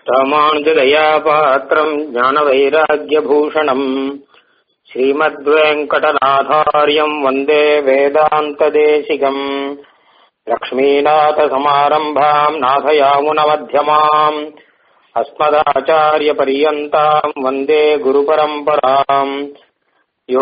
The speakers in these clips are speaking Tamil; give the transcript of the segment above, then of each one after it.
ராமானுஜதயா பாத்திரம் ஞானவைராக்கியபூஷணம் ஸ்ரீமத்வேங்கடநாதாரியம் வந்தே வேதாந்ததேசிகம் லக்ஷ்மீநாதசமாரம்பாம் நாதயாமுனமध्यமாம் अस्मदाचार्यपर्यन्ताम् वन्दे गुरुपरम्पराम् यो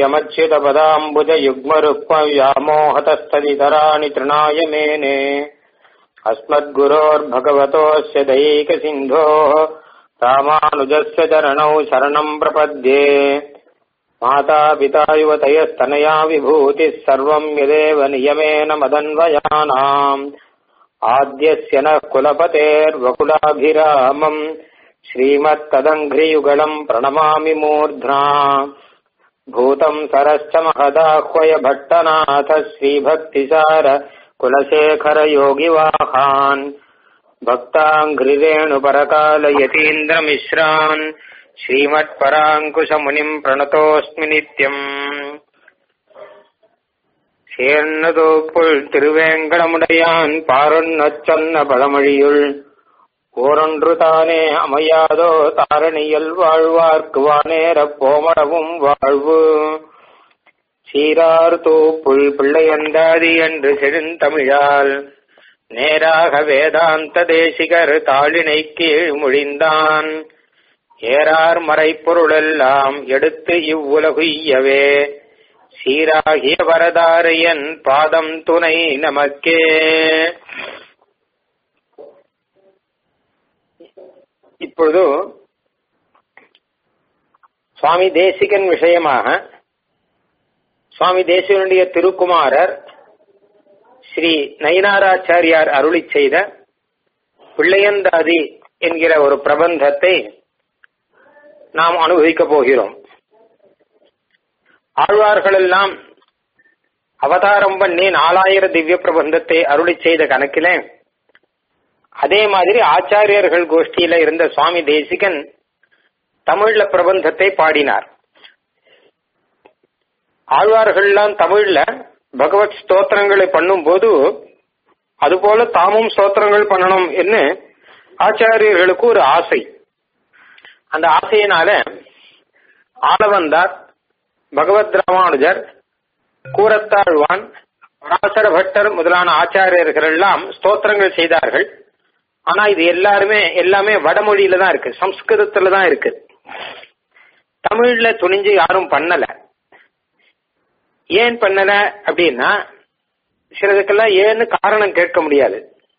नित्यमच्युतपदाम्बुजयुग्मरुक्मव्यामोहतस्तदितराणि तृणाय मेने अस्मद्गुरोर्भगवतोऽस्य दैकसिन्धोः रामानुजस्य चरणौ शरणम् प्रपद्ये मातापिता युवतयस्तनया विभूतिः सर्वम् यदेव नियमेन मदन्वयानाम् आद्यस्य नः कुलपतेर्वकुलाभिरामम् श्रीमत्तदङ्घ्रियुगलम् प्रणमामि मूर्ध्ना भूतम् सरश्च महदाह्वय भट्टनाथ श्रीभक्तिसार कुलशेखरयोगिवाहान् भक्ताङ्घ्रिरेणुपरकालयतीन्द्रमिश्रान् श्रीमत्पराङ्कुशमुनिम् प्रणतोऽस्मि नित्यम् சேர்ந்ததோப்புள் திருவேங்கடமுடையான் பாரொன்னச் சொன்ன பழமொழியுள் ஓரொன்று தானே அமையாதோ தாரணியல் வாழ்வார்க்கு வானேரப் போமளவும் வாழ்வு சீரார் தோப்புள் பிள்ளையந்தாதி என்று செழுந்தமிழால் நேராக வேதாந்த தேசிகர் தாளினை கீழ் முழிந்தான் ஏறார் மறைப்பொருளெல்லாம் எடுத்து இவ்வுலகுய்யவே சீராகிய வரதாரையன் பாதம் துணை நமக்கே இப்பொழுது சுவாமி தேசிகன் விஷயமாக சுவாமி தேசிகனுடைய திருக்குமாரர் ஸ்ரீ நயினாராச்சாரியார் அருளி செய்த பிள்ளையந்தாதி என்கிற ஒரு பிரபந்தத்தை நாம் அனுபவிக்கப் போகிறோம் ஆழ்வார்களெல்லாம் அவதாரம் பண்ணி நாலாயிரம் திவ்ய பிரபந்தத்தை அருளி செய்த கணக்கில அதே மாதிரி ஆச்சாரியர்கள் கோஷ்டியில இருந்த சுவாமி தேசிகன் தமிழ்ல பிரபந்தத்தை பாடினார் ஆழ்வார்கள்லாம் தமிழ்ல பகவத் ஸ்தோத்திரங்களை பண்ணும் போது அதுபோல தாமும் ஸ்தோத்திரங்கள் பண்ணணும் என்று ஆச்சாரியர்களுக்கு ஒரு ஆசை அந்த ஆசையினால ஆளவந்தார் பகவத் ராமானுஜர் கூரத்தாழ்வான் பராசர பட்டர் முதலான ஆச்சாரியர்கள் எல்லாம் ஸ்தோத்திரங்கள் செய்தார்கள் ஆனா இது எல்லாருமே எல்லாமே வடமொழியில தான் இருக்கு சம்ஸ்கிருதத்துல தான் இருக்கு தமிழ்ல துணிஞ்சு யாரும் பண்ணல ஏன் பண்ணல அப்படின்னா சிலதுக்கெல்லாம் ஏன்னு காரணம் கேட்க முடியாது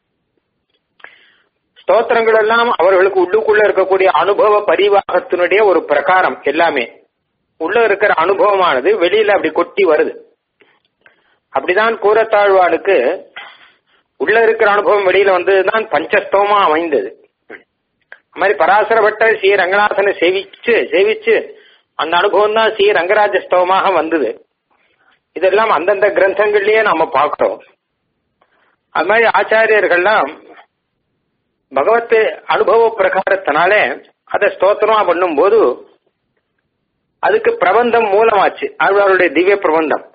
ஸ்தோத்திரங்கள் எல்லாம் அவர்களுக்கு உள்ளுக்குள்ள இருக்கக்கூடிய அனுபவ பரிவாகத்தினுடைய ஒரு பிரகாரம் எல்லாமே உள்ள இருக்கிற அனுபவமானது வெளியில அப்படி கொட்டி வருது அப்படிதான் கூரத்தாழ்வானுக்கு உள்ள இருக்கிற அனுபவம் வெளியில வந்ததுதான் பஞ்சஸ்தவமா அமைந்தது அது மாதிரி பராசர பட்டர் ஸ்ரீ ரங்கநாதனை சேவிச்சு சேவிச்சு அந்த அனுபவம் தான் ஸ்ரீ ரங்கராஜஸ்தவமாக வந்தது இதெல்லாம் அந்தந்த கிரந்தங்கள்லயே நாம பார்க்கிறோம் அது மாதிரி ஆச்சாரியர்கள்லாம் பகவத் அனுபவ பிரகாரத்தினால அதை ஸ்தோத்திரமா பண்ணும் போது அதுக்கு பிரபந்தம் மூலமாச்சு ஆழ்வாருடைய திவ்ய பிரபந்தம்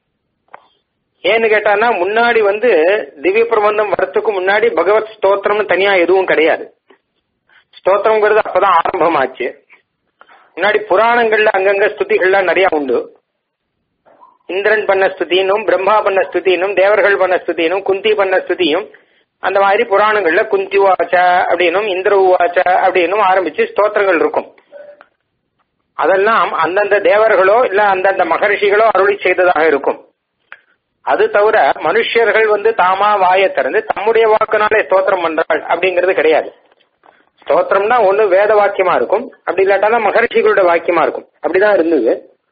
ஏன்னு கேட்டான்னா முன்னாடி வந்து திவ்ய பிரபந்தம் வரத்துக்கு முன்னாடி பகவத் ஸ்தோத்திரம்னு தனியா எதுவும் கிடையாது ஸ்தோத்திரம்ங்கிறது அப்பதான் ஆரம்பமாச்சு முன்னாடி புராணங்கள்ல அங்கங்க ஸ்துதிகள்லாம் நிறைய உண்டு இந்திரன் பண்ண ஸ்துதினும் பிரம்மா பண்ண ஸ்துதினும் தேவர்கள் பண்ண ஸ்துதினும் குந்தி பண்ண ஸ்துதியும் அந்த மாதிரி புராணங்கள்ல குந்தி உவாச்ச அப்படின்னும் இந்திர உவாச்ச அப்படின்னும் ஆரம்பிச்சு ஸ்தோத்திரங்கள் இருக்கும் அதெல்லாம் அந்தந்த தேவர்களோ இல்ல அந்தந்த மகர்ஷிகளோ அருளி செய்ததாக இருக்கும் அது தவிர மனுஷர்கள் வந்து தாமா வாயை திறந்து தம்முடைய வாக்குனாலே ஸ்தோத்திரம் பண்றாள் அப்படிங்கிறது கிடையாது ஸ்தோத்திரம்னா ஒண்ணு வேத வாக்கியமா இருக்கும் அப்படி இல்லாட்டானா மகர்ஷிகளோட வாக்கியமா இருக்கும் அப்படிதான் இருந்தது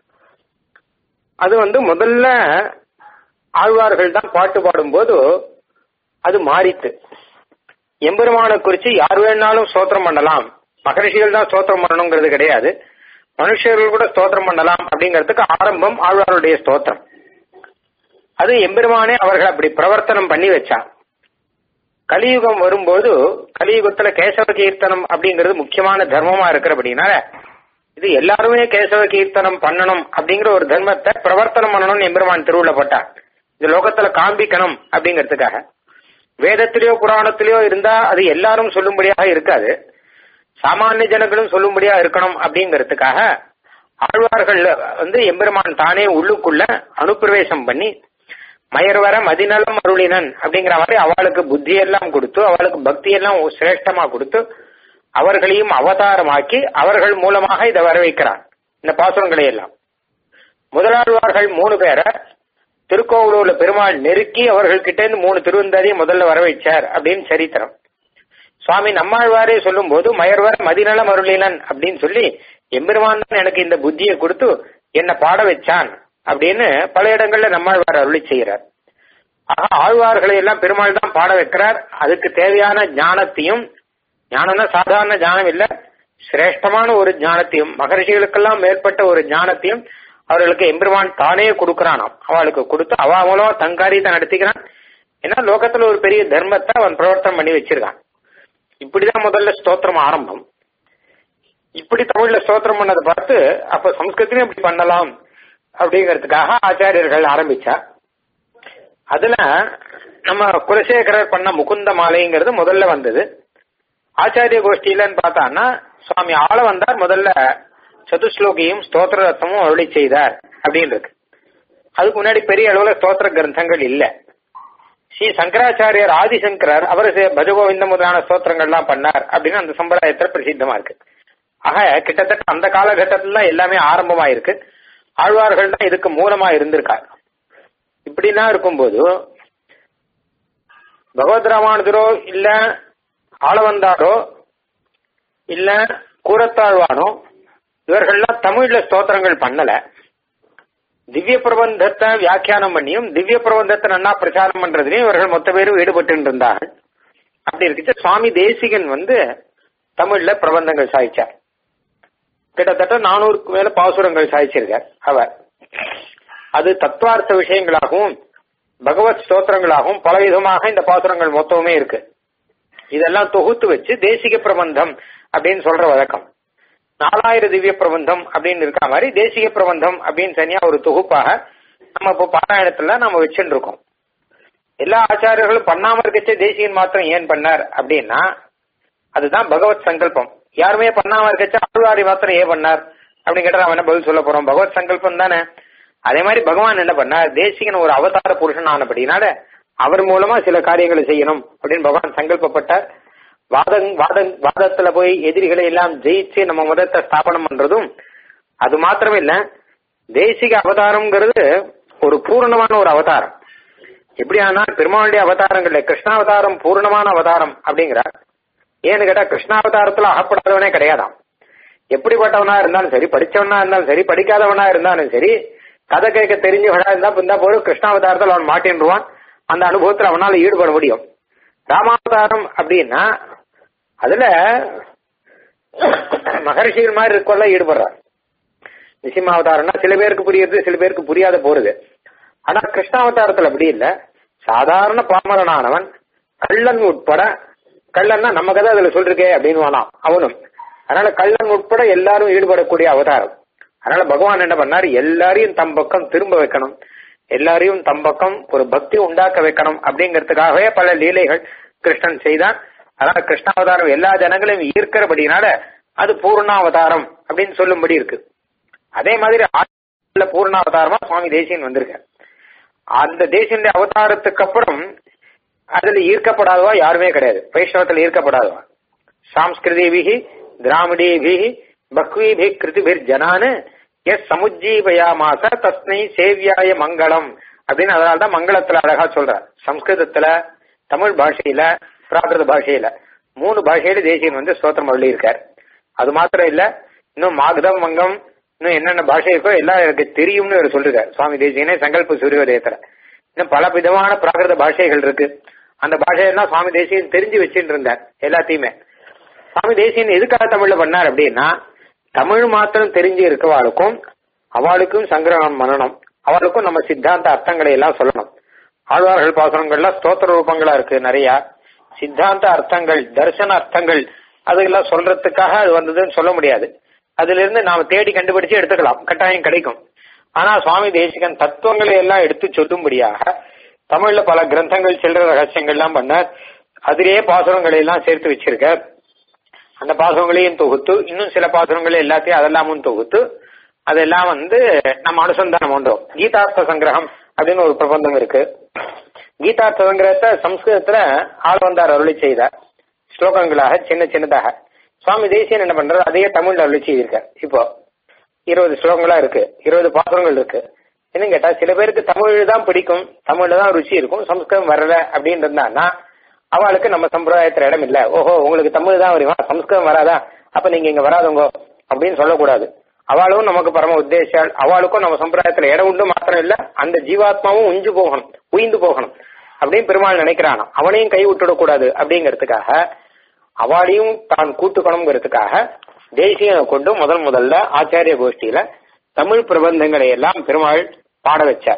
அது வந்து முதல்ல ஆழ்வார்கள் தான் பாட்டு பாடும்போது அது மாறித்து எம்பெருமானை குறிச்சு யார் வேணாலும் ஸ்தோத்திரம் பண்ணலாம் மகரிஷிகள் தான் ஸ்தோத்திரம் பண்ணணுங்கிறது கிடையாது மனுஷர்கள் கூட ஸ்தோத்திரம் பண்ணலாம் அப்படிங்கிறதுக்கு ஆரம்பம் ஆழ்வாருடைய ஸ்தோத்திரம் அது எம்பெருமானே அவர்கள் அப்படி பிரவர்த்தனம் பண்ணி வச்சா கலியுகம் வரும்போது கலியுகத்துல கேசவ கீர்த்தனம் அப்படிங்கிறது முக்கியமான தர்மமா இருக்கிறபடினால இது எல்லாருமே கேசவ கீர்த்தனம் பண்ணணும் அப்படிங்கிற ஒரு தர்மத்தை பிரவர்த்தனம் பண்ணணும்னு எம்பெருமான் திருவுள்ள போட்டார் இந்த லோகத்துல காண்பிக்கணும் அப்படிங்கிறதுக்காக வேதத்திலேயோ புராணத்திலேயோ இருந்தா அது எல்லாரும் சொல்லும்படியாக இருக்காது சாமானிய ஜனங்களும் சொல்லும்படியா இருக்கணும் அப்படிங்கறதுக்காக ஆழ்வார்கள் வந்து எம்பெருமான் தானே உள்ளுக்குள்ள அனுப்பிரவேசம் பண்ணி மயர்வர மதிநலம் அருளினன் அப்படிங்கிற மாதிரி அவளுக்கு புத்தி எல்லாம் கொடுத்து அவளுக்கு பக்தி எல்லாம் சிரேஷ்டமா கொடுத்து அவர்களையும் அவதாரமாக்கி அவர்கள் மூலமாக இதை வர வைக்கிறான் இந்த பாசுரங்களை எல்லாம் முதலாழ்வார்கள் மூணு பேரை திருக்கோவிலூர்ல பெருமாள் நெருக்கி அவர்கள் கிட்ட இருந்து மூணு திருவந்தாதியை முதல்ல வர வச்சார் அப்படின்னு சரித்திரம் சுவாமி நம்மாழ்வாரே சொல்லும் போது மயர்வர மதிநலம் அருளினன் அப்படின்னு சொல்லி எம்பெருமான் தான் எனக்கு இந்த புத்தியை கொடுத்து என்ன பாட வச்சான் அப்படின்னு பல இடங்கள்ல நம்மாழ்வார் அருளி செய்கிறார் ஆக ஆழ்வார்களை எல்லாம் பெருமாள் தான் பாட வைக்கிறார் அதுக்கு தேவையான ஞானத்தையும் ஞானம்னா சாதாரண ஞானம் இல்ல சிரேஷ்டமான ஒரு ஞானத்தையும் மகர்ஷிகளுக்கெல்லாம் மேற்பட்ட ஒரு ஞானத்தையும் அவர்களுக்கு எம்பெருமான் தானே கொடுக்கறானாம் அவளுக்கு கொடுத்து அவ மூலமா தங்காரியத்தை நடத்திக்கிறான் ஏன்னா லோகத்துல ஒரு பெரிய தர்மத்தை அவன் பிரவர்த்தனம் பண்ணி வச்சிருக்கான் இப்படிதான் முதல்ல ஸ்தோத்திரம் ஆரம்பம் இப்படி தமிழ்ல ஸ்தோத்திரம் பண்ணதை பார்த்து அப்ப சம்ஸ்கிருத்திலும் இப்படி பண்ணலாம் அப்படிங்கறதுக்காக ஆச்சாரியர்கள் ஆரம்பிச்சா அதுல நம்ம குலசேகரர் பண்ண முகுந்த மாலைங்கிறது முதல்ல வந்தது ஆச்சாரிய கோஷ்டியிலன்னு பார்த்தான்னா சுவாமி ஆள வந்தார் முதல்ல சதுஸ்லோகியும் ஸ்தோத்திர ரத்தமும் அருளி செய்தார் அப்படின்னு இருக்கு அதுக்கு முன்னாடி பெரிய அளவுல ஸ்தோத்திர கிரந்தங்கள் இல்ல ஸ்ரீ சங்கராச்சாரியர் ஆதிசங்கரர் அவர் பஜகோவிந்த முதலான ஸ்தோத்திரங்கள்லாம் பண்ணார் அப்படின்னு அந்த சம்பிரதாயத்துல பிரசித்தமா இருக்கு ஆக கிட்டத்தட்ட அந்த காலகட்டத்துல எல்லாமே ஆரம்பமா இருக்கு ஆழ்வார்கள் தான் இதுக்கு மூலமா இருந்திருக்கார் இப்படிலாம் இருக்கும்போது பகவத் ராமானுஜரோ இல்ல ஆளவந்தாரோ இல்ல கூரத்தாழ்வானோ இவர்கள்லாம் தமிழ்ல ஸ்தோத்திரங்கள் பண்ணல திவ்ய பிரபந்தத்தை வியாக்கியானம் பண்ணியும் திவ்ய பிரபந்தத்தை நன்னா பிரச்சாரம் பண்றதுலயும் இவர்கள் மொத்த பேரும் ஈடுபட்டு இருந்தார்கள் அப்படி இருந்துச்சு சுவாமி தேசிகன் வந்து தமிழ்ல பிரபந்தங்கள் சாய்ச்சார் கிட்டத்தட்ட நானூறுக்கு மேல பாசுரங்கள் சாய்ச்சிருக்கார் அவர் அது தத்துவார்த்த விஷயங்களாகவும் பகவத் ஸ்தோத்திரங்களாகவும் பலவிதமாக இந்த பாசுரங்கள் மொத்தமுமே இருக்கு இதெல்லாம் தொகுத்து வச்சு தேசிக பிரபந்தம் அப்படின்னு சொல்ற வழக்கம் நாலாயிரம் திவ்ய பிரபந்தம் அப்படின்னு இருக்கா மாதிரி தேசிக பிரபந்தம் அப்படின்னு தனியா ஒரு தொகுப்பாக நம்ம இப்போ பாராயணத்துல நம்ம வச்சுட்டு இருக்கோம் எல்லா ஆச்சாரியர்களும் பண்ணாம இருக்கச்சே தேசிகன் மாத்திரம் ஏன் பண்ணார் அப்படின்னா அதுதான் பகவத் சங்கல்பம் யாருமே பண்ணாம இருக்கச்சா ஆழ்வாரி மாத்திரம் ஏன் பண்ணார் அப்படின்னு கேட்டா அவன் என்ன பதில் சொல்ல போறோம் பகவத் சங்கல்பம் தானே அதே மாதிரி பகவான் என்ன பண்ணார் தேசிகன் ஒரு அவதார புருஷன் ஆனபடினால அவர் மூலமா சில காரியங்களை செய்யணும் அப்படின்னு பகவான் சங்கல்பப்பட்டார் வாதம் வாதம் வாதத்துல போய் எதிரிகளை எல்லாம் ஜெயிச்சு நம்ம மதத்தை ஸ்தாபனம் பண்றதும் அது மாத்திரமே இல்ல தேசிக அவதாரம்ங்கிறது ஒரு பூர்ணமான ஒரு அவதாரம் எப்படி ஆனா பெருமாளுடைய அவதாரங்கள்ல கிருஷ்ணாவதாரம் பூர்ணமான அவதாரம் அப்படிங்கிறார் ஏன்னு கேட்டா கிருஷ்ணாவதாரத்துல அகப்படாதவனே கிடையாதாம் எப்படிப்பட்டவனா இருந்தாலும் சரி படிச்சவனா இருந்தாலும் சரி படிக்காதவனா இருந்தாலும் சரி கதை கேட்க தெரிஞ்சவனா இருந்தா இருந்தா போதும் கிருஷ்ணாவதாரத்தில் அவன் மாட்டின்றுவான் அந்த அனுபவத்துல அவனால ஈடுபட முடியும் ராமாவதாரம் அப்படின்னா அதுல மகர்ஷிகள் மாதிரி இருக்கொள்ள ஈடுபடுறார் நிசிம்மாவதாரம்னா சில பேருக்கு புரியுது சில பேருக்கு புரியாத போறது ஆனா கிருஷ்ணாவதாரத்துல அப்படி இல்ல சாதாரண பாமரனானவன் கள்ளன் உட்பட கள்ளன்னா நம்ம கதை அதுல சொல்லிருக்கே அப்படின்னு வேணாம் அவனும் அதனால கள்ளன் உட்பட எல்லாரும் ஈடுபடக்கூடிய அவதாரம் அதனால பகவான் என்ன பண்ணார் எல்லாரையும் தம் பக்கம் திரும்ப வைக்கணும் எல்லாரையும் தம் பக்கம் ஒரு பக்தி உண்டாக்க வைக்கணும் அப்படிங்கறதுக்காகவே பல லீலைகள் கிருஷ்ணன் செய்தான் அதனால கிருஷ்ணாவதாரம் எல்லா ஜனங்களையும் ஈர்க்கிறபடினால அது பூர்ணாவதாரம் அப்படின்னு சொல்லும்படி இருக்கு அதே மாதிரி ஆட்சியில பூர்ணாவதாரமா சுவாமி தேசியன் வந்திருக்க அந்த தேசியனுடைய அவதாரத்துக்கு அப்புறம் அதுல ஈர்க்கப்படாதவா யாருமே கிடையாது வைஷ்ணவத்துல ஈர்க்கப்படாதவா சாம்ஸ்கிருதிபிகி திராமிடீபிகி பக்வீபி கிருதிபிர் ஜனானு எஸ் சமுஜ்ஜீவயாமாச தஸ்னை சேவியாய மங்களம் அப்படின்னு அதனால்தான் மங்களத்துல அழகா சொல்றார் சம்ஸ்கிருதத்துல தமிழ் பாஷையில பிராகிருத பாஷையில மூணு பாஷையில தேசியன் வந்து ஸ்தோத்திரம் அள்ளி இருக்கார் அது மாத்திரம் இல்ல இன்னும் மாகதம் மங்கம் இன்னும் என்னென்ன பாஷை இருக்கோ எல்லாம் எனக்கு தெரியும்னு அவர் சொல்லிருக்கார் சுவாமி தேசியனே சங்கல்ப சூரியோதயத்துல இன்னும் பல விதமான பிராகிருத பாஷைகள் இருக்கு அந்த பாஷையெல்லாம் சுவாமி தேசியன் தெரிஞ்சு வச்சுட்டு இருந்தார் எல்லாத்தையுமே சுவாமி தேசியன் எதுக்காக தமிழ்ல பண்ணார் அப்படின்னா தமிழ் மாத்திரம் தெரிஞ்சு இருக்கவாளுக்கும் அவளுக்கும் சங்கிரகம் பண்ணணும் அவளுக்கும் நம்ம சித்தாந்த அர்த்தங்களை எல்லாம் சொல்லணும் ஆழ்வார்கள் பாசுரங்கள்லாம் ஸ்தோத்திர ரூபங்களா இருக்கு நிறைய சித்தாந்த அர்த்தங்கள் தரிசன அர்த்தங்கள் அதெல்லாம் சொல்றதுக்காக அது வந்ததுன்னு சொல்ல முடியாது அதுல இருந்து நாம தேடி கண்டுபிடிச்சு எடுத்துக்கலாம் கட்டாயம் கிடைக்கும் ஆனா சுவாமி தேசிகன் தத்துவங்களை எல்லாம் எடுத்து சொல்லும்படியாக தமிழ்ல பல கிரந்தங்கள் சில்லற ரகசியங்கள்லாம் பண்ண அதிலேயே பாசுரங்களை எல்லாம் சேர்த்து வச்சிருக்க அந்த பாசுரங்களையும் தொகுத்து இன்னும் சில பாசுரங்களை எல்லாத்தையும் அதெல்லாமும் தொகுத்து அதெல்லாம் வந்து நம்ம அனுசந்தானம் பண்றோம் கீதார்த்த சங்கிரகம் அப்படின்னு ஒரு பிரபந்தம் இருக்கு கீதார்த்த சங்கிரகத்தை சம்ஸ்கிருதத்துல ஆள் வந்தார் அருளி செய்தார் ஸ்லோகங்களாக சின்ன சின்னதாக சுவாமி தேசியன் என்ன பண்றாரு அதையே தமிழ்ல அருளி செய்திருக்கார் இப்போ இருபது ஸ்லோகங்களா இருக்கு இருபது பாசுரங்கள் இருக்கு என்ன கேட்டா சில பேருக்கு தமிழ் தான் பிடிக்கும் தமிழ்ல தான் ருச்சி இருக்கும் சம்ஸ்கிருதம் வரல அப்படின்னு இருந்தான்னா அவளுக்கு நம்ம சம்பிரதாயத்துல இடம் இல்ல ஓஹோ உங்களுக்கு தமிழ் தான் வருமா சம்ஸ்கிருதம் வராதா அப்ப நீங்க இங்க வராதுங்க அப்படின்னு சொல்லக்கூடாது அவளும் நமக்கு பரம உத்தேசால் அவளுக்கும் நம்ம சம்பிரதாயத்துல இடம் உண்டு மாத்திரம் இல்ல அந்த ஜீவாத்மாவும் உஞ்சு போகணும் உயிந்து போகணும் அப்படின்னு பெருமாள் நினைக்கிறானாம் அவனையும் கை விட்டுடக்கூடாது அப்படிங்கிறதுக்காக அவளையும் தான் கூட்டுக்கணுங்கிறதுக்காக தேசியனை கொண்டு முதல் முதல்ல ஆச்சாரிய கோஷ்டியில தமிழ் பிரபந்தங்களை எல்லாம் பெருமாள் பாட வச்சார்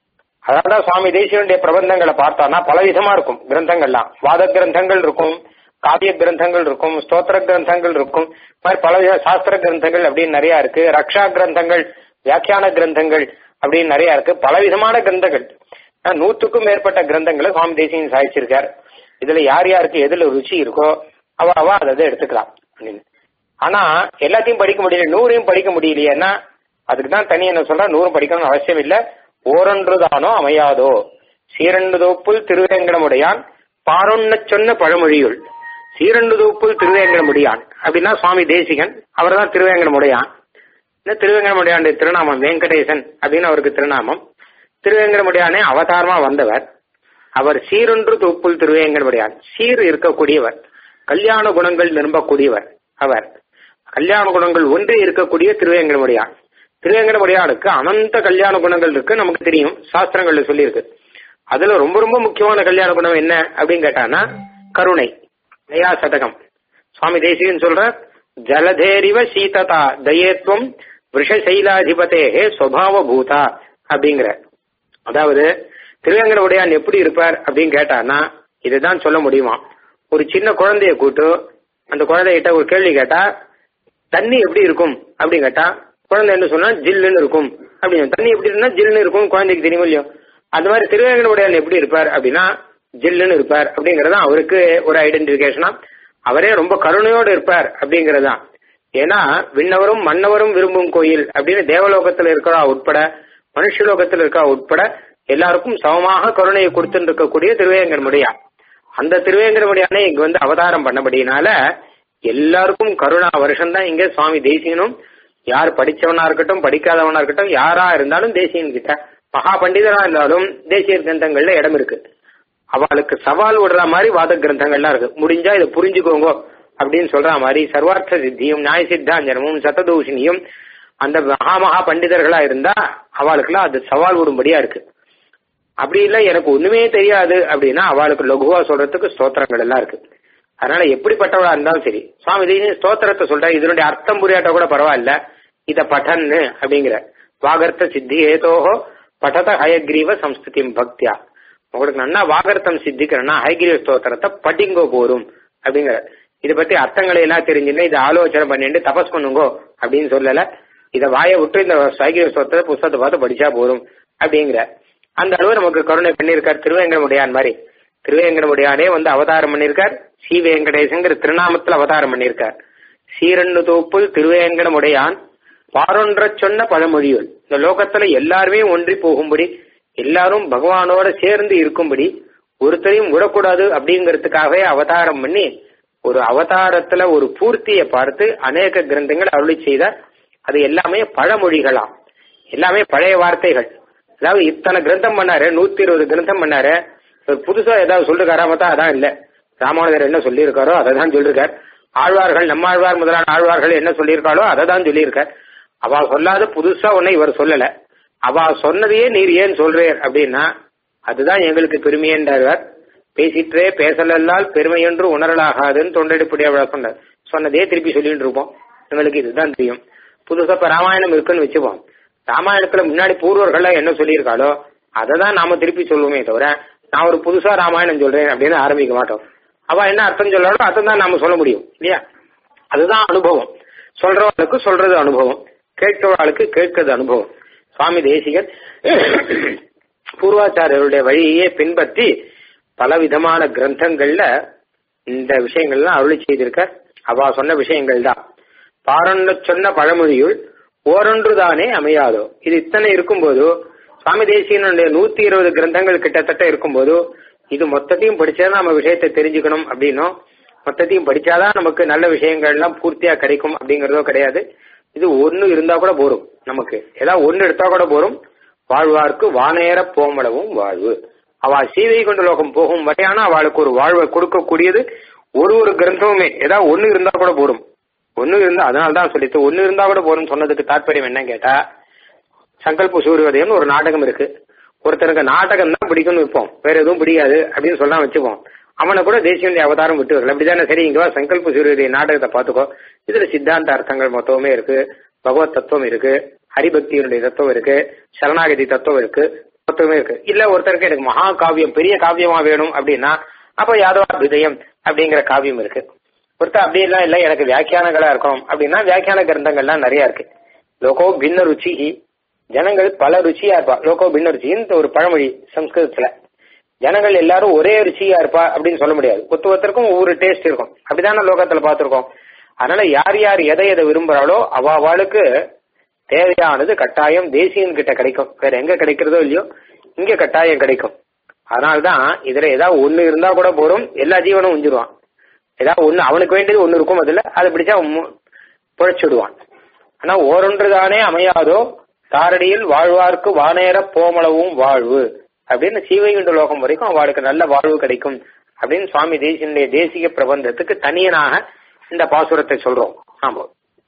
அதனால சுவாமி தேசியனுடைய பிரபந்தங்களை பார்த்தோம்னா பலவிதமா இருக்கும் கிரந்தங்கள்லாம் வாத கிரந்தங்கள் இருக்கும் காவிய கிரந்தங்கள் இருக்கும் ஸ்தோத்திர கிரந்தங்கள் இருக்கும் இந்த மாதிரி பல சாஸ்திர கிரந்தங்கள் அப்படின்னு நிறைய இருக்கு ரக்ஷா கிரந்தங்கள் வியாக்கியான கிரந்தங்கள் அப்படின்னு நிறைய இருக்கு பலவிதமான கிரந்தங்கள் ஆனா, நூற்றுக்கும் மேற்பட்ட கிரந்தங்களை சுவாமி தேசியன் சாதிச்சிருக்கார் இதுல யார் யாருக்கு எதுல ருச்சி இருக்கோ அவ அவ அதை அதை எடுத்துக்கலாம் அப்படின்னு ஆனா எல்லாத்தையும் படிக்க முடியல நூறையும் படிக்க முடியலையேன்னா அதுக்கு தான் தனி என்ன சொல்றா நூறும் படிக்கணும்னு அவசியம் இல்ல ஓரொன்று தானோ அமையாதோ சீரண்டு தோப்புல் திருவேங்கடமுடையான் பாரொன்ன சொன்ன பழமொழியுள் சீரண்டு தோப்புல் திருவேங்கடமுடியான் அப்படின்னா சுவாமி தேசிகன் அவர் தான் திருவேங்கடமுடையான் இந்த திருவேங்கடமுடையானுடைய திருநாமம் வெங்கடேசன் அப்படின்னு அவருக்கு திருநாமம் திருவேங்கடமுடையானே அவதாரமா வந்தவர் அவர் சீரொன்று தூப்புல் திருவேங்கடமுடையான் சீர் இருக்கக்கூடியவர் கல்யாண குணங்கள் நிரம்பக்கூடியவர் அவர் கல்யாண குணங்கள் ஒன்று இருக்கக்கூடிய திருவேங்கடமுடையான் திருவேங்கடமுடையானுக்கு அனந்த கல்யாண குணங்கள் இருக்கு நமக்கு தெரியும் சாஸ்திரங்கள்ல சொல்லியிருக்கு அதுல ரொம்ப ரொம்ப முக்கியமான கல்யாண குணம் என்ன அப்படின்னு கேட்டானா கருணை தயா சதகம் சுவாமி தேசிகன் சொல்ற ஜலதேரிவ சீததா தயேத்வம் விஷசைலாதிபதேகே சுவாவ பூதா அப்படிங்கிற அதாவது திருவேங்கடமுடையான் எப்படி இருப்பார் அப்படின்னு கேட்டானா இதுதான் சொல்ல முடியுமா ஒரு சின்ன குழந்தைய கூட்டு அந்த குழந்தைகிட்ட ஒரு கேள்வி கேட்டா தண்ணி எப்படி இருக்கும் அப்படின்னு கேட்டா குழந்தை என்ன சொன்னா ஜில்லுன்னு இருக்கும் அப்படின்னு தண்ணி எப்படி இருந்தா ஜில்லுன்னு இருக்கும் குழந்தைக்கு தெரியும் இல்லையோ அந்த மாதிரி திருவேங்கடமுடையான் எப்படி இருப்பார் அப்படின்னா ஜில்லுன்னு இருப்பார் அப்படிங்கறது அவருக்கு ஒரு ஐடென்டிபிகேஷனா அவரே ரொம்ப கருணையோடு இருப்பார் அப்படிங்கறதுதான் ஏன்னா விண்ணவரும் மன்னவரும் விரும்பும் கோயில் அப்படின்னு தேவலோகத்துல இருக்கிறா உட்பட மனுஷலோகத்துல இருக்கா உட்பட எல்லாருக்கும் சமமாக கருணையை கொடுத்துட்டு இருக்கக்கூடிய திருவேங்கடமுடையான் அந்த திருவேங்கடமுடியானே இங்க வந்து அவதாரம் பண்ணபடினால எல்லாருக்கும் கருணா வருஷம் தான் இங்க சுவாமி தேசியனும் யார் படிச்சவனா இருக்கட்டும் படிக்காதவனா இருக்கட்டும் யாரா இருந்தாலும் தேசியன் கிட்ட மகா பண்டிதரா இருந்தாலும் தேசிய கிரந்தங்கள்ல இடம் இருக்கு அவளுக்கு சவால் விடுற மாதிரி வாத கிரந்தங்கள்லாம் இருக்கு முடிஞ்சா இதை புரிஞ்சுக்கோங்க அப்படின்னு சொல்ற மாதிரி சர்வார்த்த சித்தியும் நியாய சித்தாஞ்சனமும் சத்ததூஷணியும் அந்த மகா மகா பண்டிதர்களா இருந்தா அவளுக்குலாம் அது சவால் விடும்படியா இருக்கு அப்படி இல்ல எனக்கு ஒண்ணுமே தெரியாது அப்படின்னா அவளுக்கு லகுவா சொல்றதுக்கு ஸ்தோத்திரங்கள் எல்லாம் இருக்கு அதனால எப்படிப்பட்டவளா இருந்தாலும் சரி சுவாமி தேசியன் ஸ்தோத்திரத்தை சொல்ற இதனுடைய அர்த்தம் புரியாட்ட கூட பரவாயில்ல இத பட்டன்னு அப்படிங்கிற வாகர்த்த சித்தி ஏதோஹோ பட்டத ஹயக்ரீவ சம்ஸ்கிருதிம் பக்தியா உங்களுக்கு நல்லா வாகர்த்தம் சித்திக்கிறேன்னா ஹயகிரீவ ஸ்தோத்திரத்தை படிங்கோ போரும் அப்படிங்கிற இதை பத்தி அர்த்தங்களை எல்லாம் தெரிஞ்சுன்னு இதை ஆலோசனை பண்ணிட்டு தபஸ் பண்ணுங்கோ அப்படின்னு சொல்லல இத வாயை விட்டு இந்த ஹயகிரீவ ஸ்தோத்திரத்தை புஸ்தகத்தை பார்த்து படிச்சா போரும் அப்படிங்கிற அந்த அளவு நமக்கு கருணை பண்ணியிருக்கார் திருவேங்கடமுடையான் மாதிரி திருவேங்கடமுடையானே வந்து அவதாரம் பண்ணியிருக்கார் சி வெங்கடேசங்கிற திருநாமத்துல அவதாரம் பண்ணியிருக்கார் சீரண்டு தோப்புல் திருவேங்கடமுடையான் பாரொன்ற சொன்ன பழமொழியுள் இந்த லோகத்துல எல்லாருமே ஒன்றி போகும்படி எல்லாரும் பகவானோட சேர்ந்து இருக்கும்படி ஒருத்தரையும் விடக்கூடாது அப்படிங்கறதுக்காகவே அவதாரம் பண்ணி ஒரு அவதாரத்துல ஒரு பூர்த்தியை பார்த்து அநேக கிரந்தங்கள் அருளி செய்தார் அது எல்லாமே பழமொழிகளாம் எல்லாமே பழைய வார்த்தைகள் அதாவது இத்தனை கிரந்தம் பண்ணாரு நூத்தி இருபது கிரந்தம் பண்ணாரு இவர் புதுசா ஏதாவது சொல்லிருக்காரா பார்த்தா அதான் இல்ல ராமானுஜர் என்ன சொல்லியிருக்காரோ அதை தான் சொல்லியிருக்கார் ஆழ்வார்கள் நம்மாழ்வார் முதலான ஆழ்வார்கள் என்ன சொல்லியிருக்காளோ அதை தான் சொல்லியிருக்கார் அவ சொல்லாத புதுசா ஒன்னை இவர் சொல்லல அவ சொன்னதையே நீர் ஏன் சொல்றீர் அப்படின்னா அதுதான் எங்களுக்கு பெருமையென்றார் பேசிற்றே பேசலல்லால் பெருமை என்று உணரலாகாதுன்னு தொண்டடிப்படியா சொன்னார் சொன்னதே திருப்பி சொல்லிட்டு இருப்போம் எங்களுக்கு இதுதான் தெரியும் புதுசா இப்ப ராமாயணம் இருக்குன்னு வச்சுப்போம் ராமாயணத்துல முன்னாடி பூர்வர்கள்லாம் என்ன சொல்லியிருக்காளோ அதை தான் நாம திருப்பி சொல்லுவோமே தவிர நான் ஒரு புதுசா ராமாயணம் சொல்றேன் அப்படின்னு ஆரம்பிக்க மாட்டோம் அவ என்ன அர்த்தம் சொல்லாலோ அதை தான் நாம சொல்ல முடியும் இல்லையா அதுதான் அனுபவம் சொல்றவளுக்கு சொல்றது அனுபவம் கேட்கிறவளுக்கு கேட்கிறது அனுபவம் சுவாமி தேசிகன் பூர்வாச்சாரியருடைய வழியே பின்பற்றி பல விதமான கிரந்தங்கள்ல இந்த விஷயங்கள்லாம் அருளி செய்திருக்கார் அவ சொன்ன விஷயங்கள் தான் பாரொன்னு சொன்ன பழமொழியுள் ஓரொன்று தானே அமையாதோ இது இத்தனை இருக்கும்போது சுவாமி தேசியனுடைய நூத்தி இருபது கிரந்தங்கள் கிட்டத்தட்ட இருக்கும்போது இது மொத்தத்தையும் படிச்சாதான் நம்ம விஷயத்தை தெரிஞ்சுக்கணும் அப்படின்னும் மொத்தத்தையும் படிச்சாதான் நமக்கு நல்ல விஷயங்கள் எல்லாம் பூர்த்தியா கிடைக்கும் அப்படிங்கறதோ கிடையாது இது ஒன்னு இருந்தா கூட போரும் நமக்கு ஏதாவது ஒன்னு எடுத்தா கூட போரும் வாழ்வார்க்கு வானேற போமளவும் வாழ்வு அவ சீவை கொண்டு லோகம் போகும் வரையான அவளுக்கு ஒரு வாழ்வை கொடுக்கக்கூடியது ஒரு ஒரு கிரந்தமுமே ஏதாவது ஒன்னு இருந்தா கூட போரும் ஒன்னு இருந்தா அதனால தான் சொல்லிட்டு ஒன்னு இருந்தா கூட போரும் சொன்னதுக்கு தாற்பயம் என்ன கேட்டா சங்கல்ப சூரியோதயம்னு ஒரு நாடகம் இருக்கு ஒருத்தருக்கு நாடகம் தான் பிடிக்கும்னு வைப்போம் வேற எதுவும் பிடிக்காது அப்படின்னு சொல்லலாம் வச்சுப்போம் அவனை கூட தேசியனுடைய அவதாரம் விட்டு வரல அப்படிதானே சரி இங்க வா சங்கல்ப சூரியோதய நாடகத்தை பாத்துக்கோ இதுல சித்தாந்த அர்த்தங்கள் மொத்தமே இருக்கு பகவத் தத்துவம் இருக்கு ஹரிபக்தியினுடைய தத்துவம் இருக்கு சரணாகதி தத்துவம் இருக்கு மொத்தமே இருக்கு இல்ல ஒருத்தருக்கு எனக்கு மகா காவியம் பெரிய காவியமா வேணும் அப்படின்னா அப்ப யாதவாபிதயம் அப்படிங்கிற காவியம் இருக்கு ஒருத்தர் அப்படி எல்லாம் இல்ல எனக்கு வியாக்கியானங்களா இருக்கணும் அப்படின்னா வியாக்கியான கிரந்தங்கள்லாம் நிறைய இருக்கு லோகோ பின்ன ருச்சி ஜனங்கள் பல ருச்சியா இருப்பா லோகோ பின்ன ருச்சின்னு ஒரு பழமொழி சம்ஸ்கிருதத்துல ஜனங்கள் எல்லாரும் ஒரே ருச்சியா இருப்பா அப்படின்னு சொல்ல முடியாது ஒத்து ஒருத்தருக்கும் ஒவ்வொரு டேஸ்ட் இருக்கும் அப்படிதானே லோகத்துல பார்த்திருக்கோம் அதனால யார் யார் எதை எதை விரும்புறாளோ அவ அவளுக்கு தேவையானது கட்டாயம் தேசியன் கிட்ட கிடைக்கும் வேற எங்க கிடைக்கிறதோ இல்லையோ இங்க கட்டாயம் கிடைக்கும் அதனால்தான் இதுல ஏதாவது ஒண்ணு இருந்தா கூட போறோம் எல்லா ஜீவனும் உஞ்சிருவான் ஏதாவது ஒண்ணு அவனுக்கு வேண்டியது ஒண்ணு இருக்கும் அதுல அதை பிடிச்சா புழைச்சிடுவான் ஆனா ஓரொன்று தானே அமையாதோ தாரடியில் வாழ்வார்க்கு வானேற போமளவும் வாழ்வு அப்படின்னு சீவைகுண்ட லோகம் வரைக்கும் அவளுக்கு நல்ல வாழ்வு கிடைக்கும் அப்படின்னு சுவாமி தேசியனுடைய தேசிய பிரபந்தத்துக்கு தனியனாக இந்த பாசுரத்தை சொல்றோம் ஆமா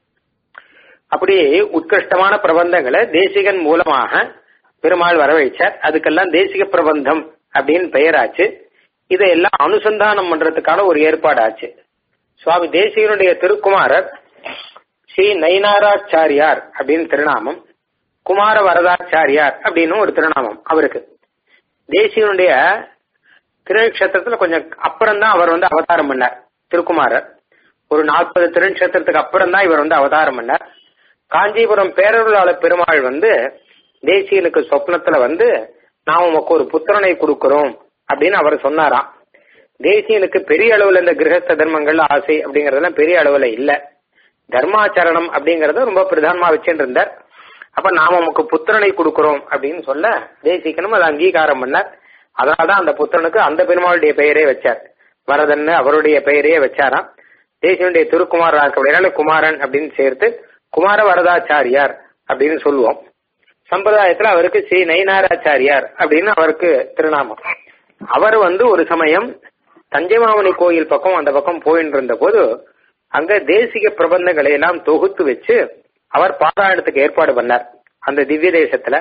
அப்படி உத்கிருஷ்டமான பிரபந்தங்களை தேசிகன் மூலமாக பெருமாள் வரவழைச்சார் அதுக்கெல்லாம் தேசிக பிரபந்தம் அப்படின்னு பெயராச்சு இதையெல்லாம் அனுசந்தானம் பண்றதுக்கான ஒரு ஏற்பாடு ஆச்சு சுவாமி தேசிகனுடைய திருக்குமாரர் ஸ்ரீ நயினாராச்சாரியார் அப்படின்னு திருநாமம் குமார வரதாச்சாரியார் அப்படின்னு ஒரு திருநாமம் அவருக்கு தேசியனுடைய திருநக்ஷத்திரத்துல கொஞ்சம் அப்புறம் தான் அவர் வந்து அவதாரம் பண்ணார் திருக்குமாரர் ஒரு நாற்பது திருநக்ஷத்திரத்துக்கு அப்புறம் தான் இவர் வந்து அவதாரம் பண்ணார் காஞ்சிபுரம் பேரருளாளர் பெருமாள் வந்து தேசியனுக்கு சொப்னத்துல வந்து நாம் உமக்கு ஒரு புத்திரனை கொடுக்கிறோம் அப்படின்னு அவர் சொன்னாராம் தேசியனுக்கு பெரிய அளவுல இந்த கிரகஸ்த தர்மங்கள்ல ஆசை அப்படிங்கறதெல்லாம் பெரிய அளவுல இல்ல தர்மாச்சரணம் அப்படிங்கறத ரொம்ப பிரதானமா வச்சுட்டு இருந்தார் அப்ப நாம உமக்கு புத்திரனை கொடுக்கிறோம் அப்படின்னு சொல்ல தேசிகனும் அதை அங்கீகாரம் பண்ணார் அதனாலதான் அந்த புத்திரனுக்கு அந்த பெருமாளுடைய பெயரே வச்சார் வரதன்னு அவருடைய பெயரே வச்சாராம் தேசியனுடைய திருக்குமாரா இருக்கக்கூடிய குமாரன் அப்படின்னு சேர்த்து குமார வரதாச்சாரியார் அப்படின்னு சொல்லுவோம் சம்பிரதாயத்துல அவருக்கு ஸ்ரீ நயினாராச்சாரியார் அப்படின்னு அவருக்கு திருநாமம் அவர் வந்து ஒரு சமயம் தஞ்சை மாமணி கோயில் பக்கம் அந்த பக்கம் போயிட்டு இருந்த போது அங்க தேசிக பிரபந்தங்களை எல்லாம் தொகுத்து வச்சு அவர் பாராயணத்துக்கு ஏற்பாடு பண்ணார் அந்த திவ்ய தேசத்துல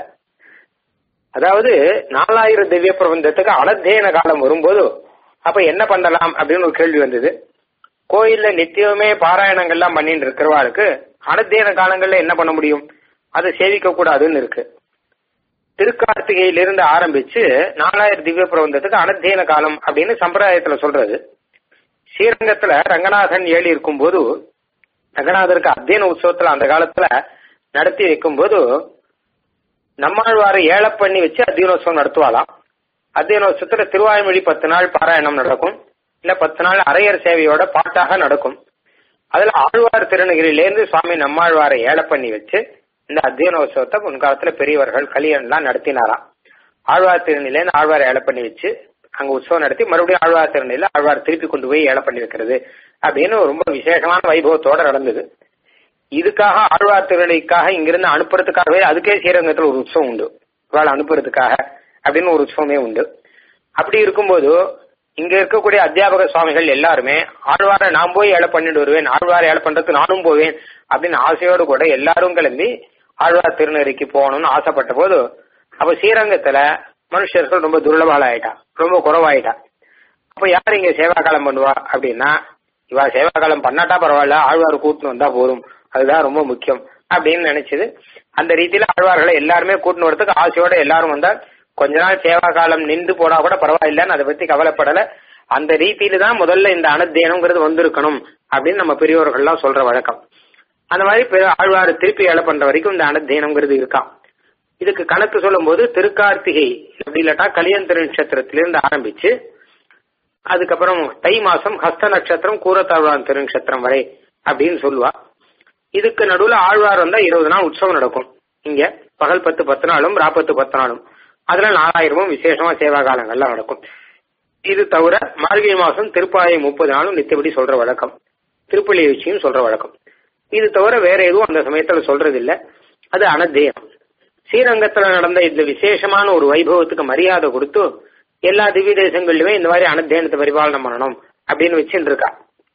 அதாவது நாலாயிரம் திவ்ய பிரபந்தத்துக்கு அனத்தியன காலம் வரும்போது அப்ப என்ன பண்ணலாம் அப்படின்னு ஒரு கேள்வி வந்தது கோயில்ல நித்தியமே பாராயணங்கள்லாம் பண்ணிட்டு இருக்கிறவாளுக்கு அனத்தியன காலங்கள்ல என்ன பண்ண முடியும் அதை சேவிக்க கூடாதுன்னு இருக்கு திருக்கார்த்திகையிலிருந்து ஆரம்பிச்சு நாலாயிரம் திவ்ய பிரபந்தத்துக்கு அனத்தியன காலம் அப்படின்னு சம்பிரதாயத்துல சொல்றது ஸ்ரீரங்கத்துல ரங்கநாதன் ஏழி இருக்கும்போது ரங்கநாதருக்கு அத்தியன உற்சவத்துல அந்த காலத்துல நடத்தி வைக்கும்போது நம்மாழ்வாரை ஏழ பண்ணி வச்சு அத்தியனோத்சவம் நடத்துவாளாம் அத்தியனோத்சவத்துல திருவாய்மொழி பத்து நாள் பாராயணம் நடக்கும் இல்ல பத்து நாள் அரையர் சேவையோட பாட்டாக நடக்கும் அதுல ஆழ்வார் திருநகிரியிலேருந்து சுவாமி நம்மாழ்வாரை ஏழ பண்ணி வச்சு இந்த அத்தியனோத்சவத்தை முன்காலத்துல பெரியவர்கள் கலியன்லாம் நடத்தினாராம் ஆழ்வார் திருநிலேருந்து ஆழ்வார் ஏழை பண்ணி வச்சு அங்க உற்சவம் நடத்தி மறுபடியும் ஆழ்வார் திருநில ஆழ்வார் திருப்பி கொண்டு போய் ஏழை பண்ணி வைக்கிறது அப்படின்னு ரொம்ப விசேஷமான வைபவத்தோட நடந்தது இதுக்காக ஆழ்வார் திருநிலைக்காக இங்கிருந்து அனுப்புறதுக்காகவே அதுக்கே ஸ்ரீரங்கத்துல ஒரு உற்சவம் உண்டு இவாளை அனுப்புறதுக்காக அப்படின்னு ஒரு உற்சவமே உண்டு அப்படி இருக்கும்போது இங்க இருக்கக்கூடிய அத்தியாபக சுவாமிகள் எல்லாருமே ஆழ்வாரை நான் போய் ஏழை பண்ணிட்டு வருவேன் ஆழ்வாரை ஏழை பண்றதுக்கு நானும் போவேன் அப்படின்னு ஆசையோடு கூட எல்லாரும் கிளம்பி ஆழ்வார் திருநெறிக்கு போகணும்னு ஆசைப்பட்ட போது அப்ப ஸ்ரீரங்கத்துல மனுஷர்கள் ரொம்ப துர்லபால ஆயிட்டா ரொம்ப குறவாயிட்டா அப்ப யார் இங்க சேவா காலம் பண்ணுவா அப்படின்னா இவா சேவா காலம் பண்ணாட்டா பரவாயில்ல ஆழ்வார் கூட்டின்னு வந்தா போதும் அதுதான் ரொம்ப முக்கியம் அப்படின்னு நினைச்சது அந்த ரீதியில ஆழ்வார்களை எல்லாருமே கூட்டின்னு வரதுக்கு ஆசையோட எல்லாரும் வந்தால் கொஞ்ச நாள் சேவா காலம் நின்று போனா கூட பரவாயில்லன்னு அதை பத்தி கவலைப்படல அந்த ரீதியில தான் முதல்ல இந்த அனுத்தியனம்ங்கிறது வந்திருக்கணும் அப்படின்னு நம்ம பெரியவர்கள்லாம் சொல்ற வழக்கம் அந்த மாதிரி ஆழ்வார் திருப்பி ஏழை பண்ற வரைக்கும் இந்த அனுத்தியனம்ங்கிறது இருக்கான் இதுக்கு கணக்கு சொல்லும் போது திருக்கார்த்திகை அப்படி இல்லாட்டா கலியந்திர நட்சத்திரத்திலிருந்து ஆரம்பிச்சு அதுக்கப்புறம் தை மாசம் ஹஸ்த நட்சத்திரம் கூரத்தாழ்வான் திருநட்சத்திரம் வரை அப்படின்னு சொல்லுவா இதுக்கு நடுவுல ஆழ்வார் வந்தா இருபது நாள் உற்சவம் நடக்கும் இங்க பகல் பத்து பத்து நாளும் ராப்பத்து பத்து நாளும் அதுல நாலாயிரமும் விசேஷமா சேவா காலங்கள்லாம் நடக்கும் இது தவிர மார்கழி மாசம் திருப்பாயை முப்பது நாளும் நித்தபடி சொல்ற வழக்கம் திருப்பள்ளி வச்சியும் சொல்ற வழக்கம் இது தவிர வேற எதுவும் அந்த சமயத்துல சொல்றது இல்ல அது அனத்தேயம் ஸ்ரீரங்கத்துல நடந்த இந்த விசேஷமான ஒரு வைபவத்துக்கு மரியாதை கொடுத்து எல்லா திவ்ய தேசங்கள்லயுமே இந்த மாதிரி அனத்தியனத்தை பரிபாலனம் பண்ணணும் அப்படின்னு வச்சுட்டு இருக்கா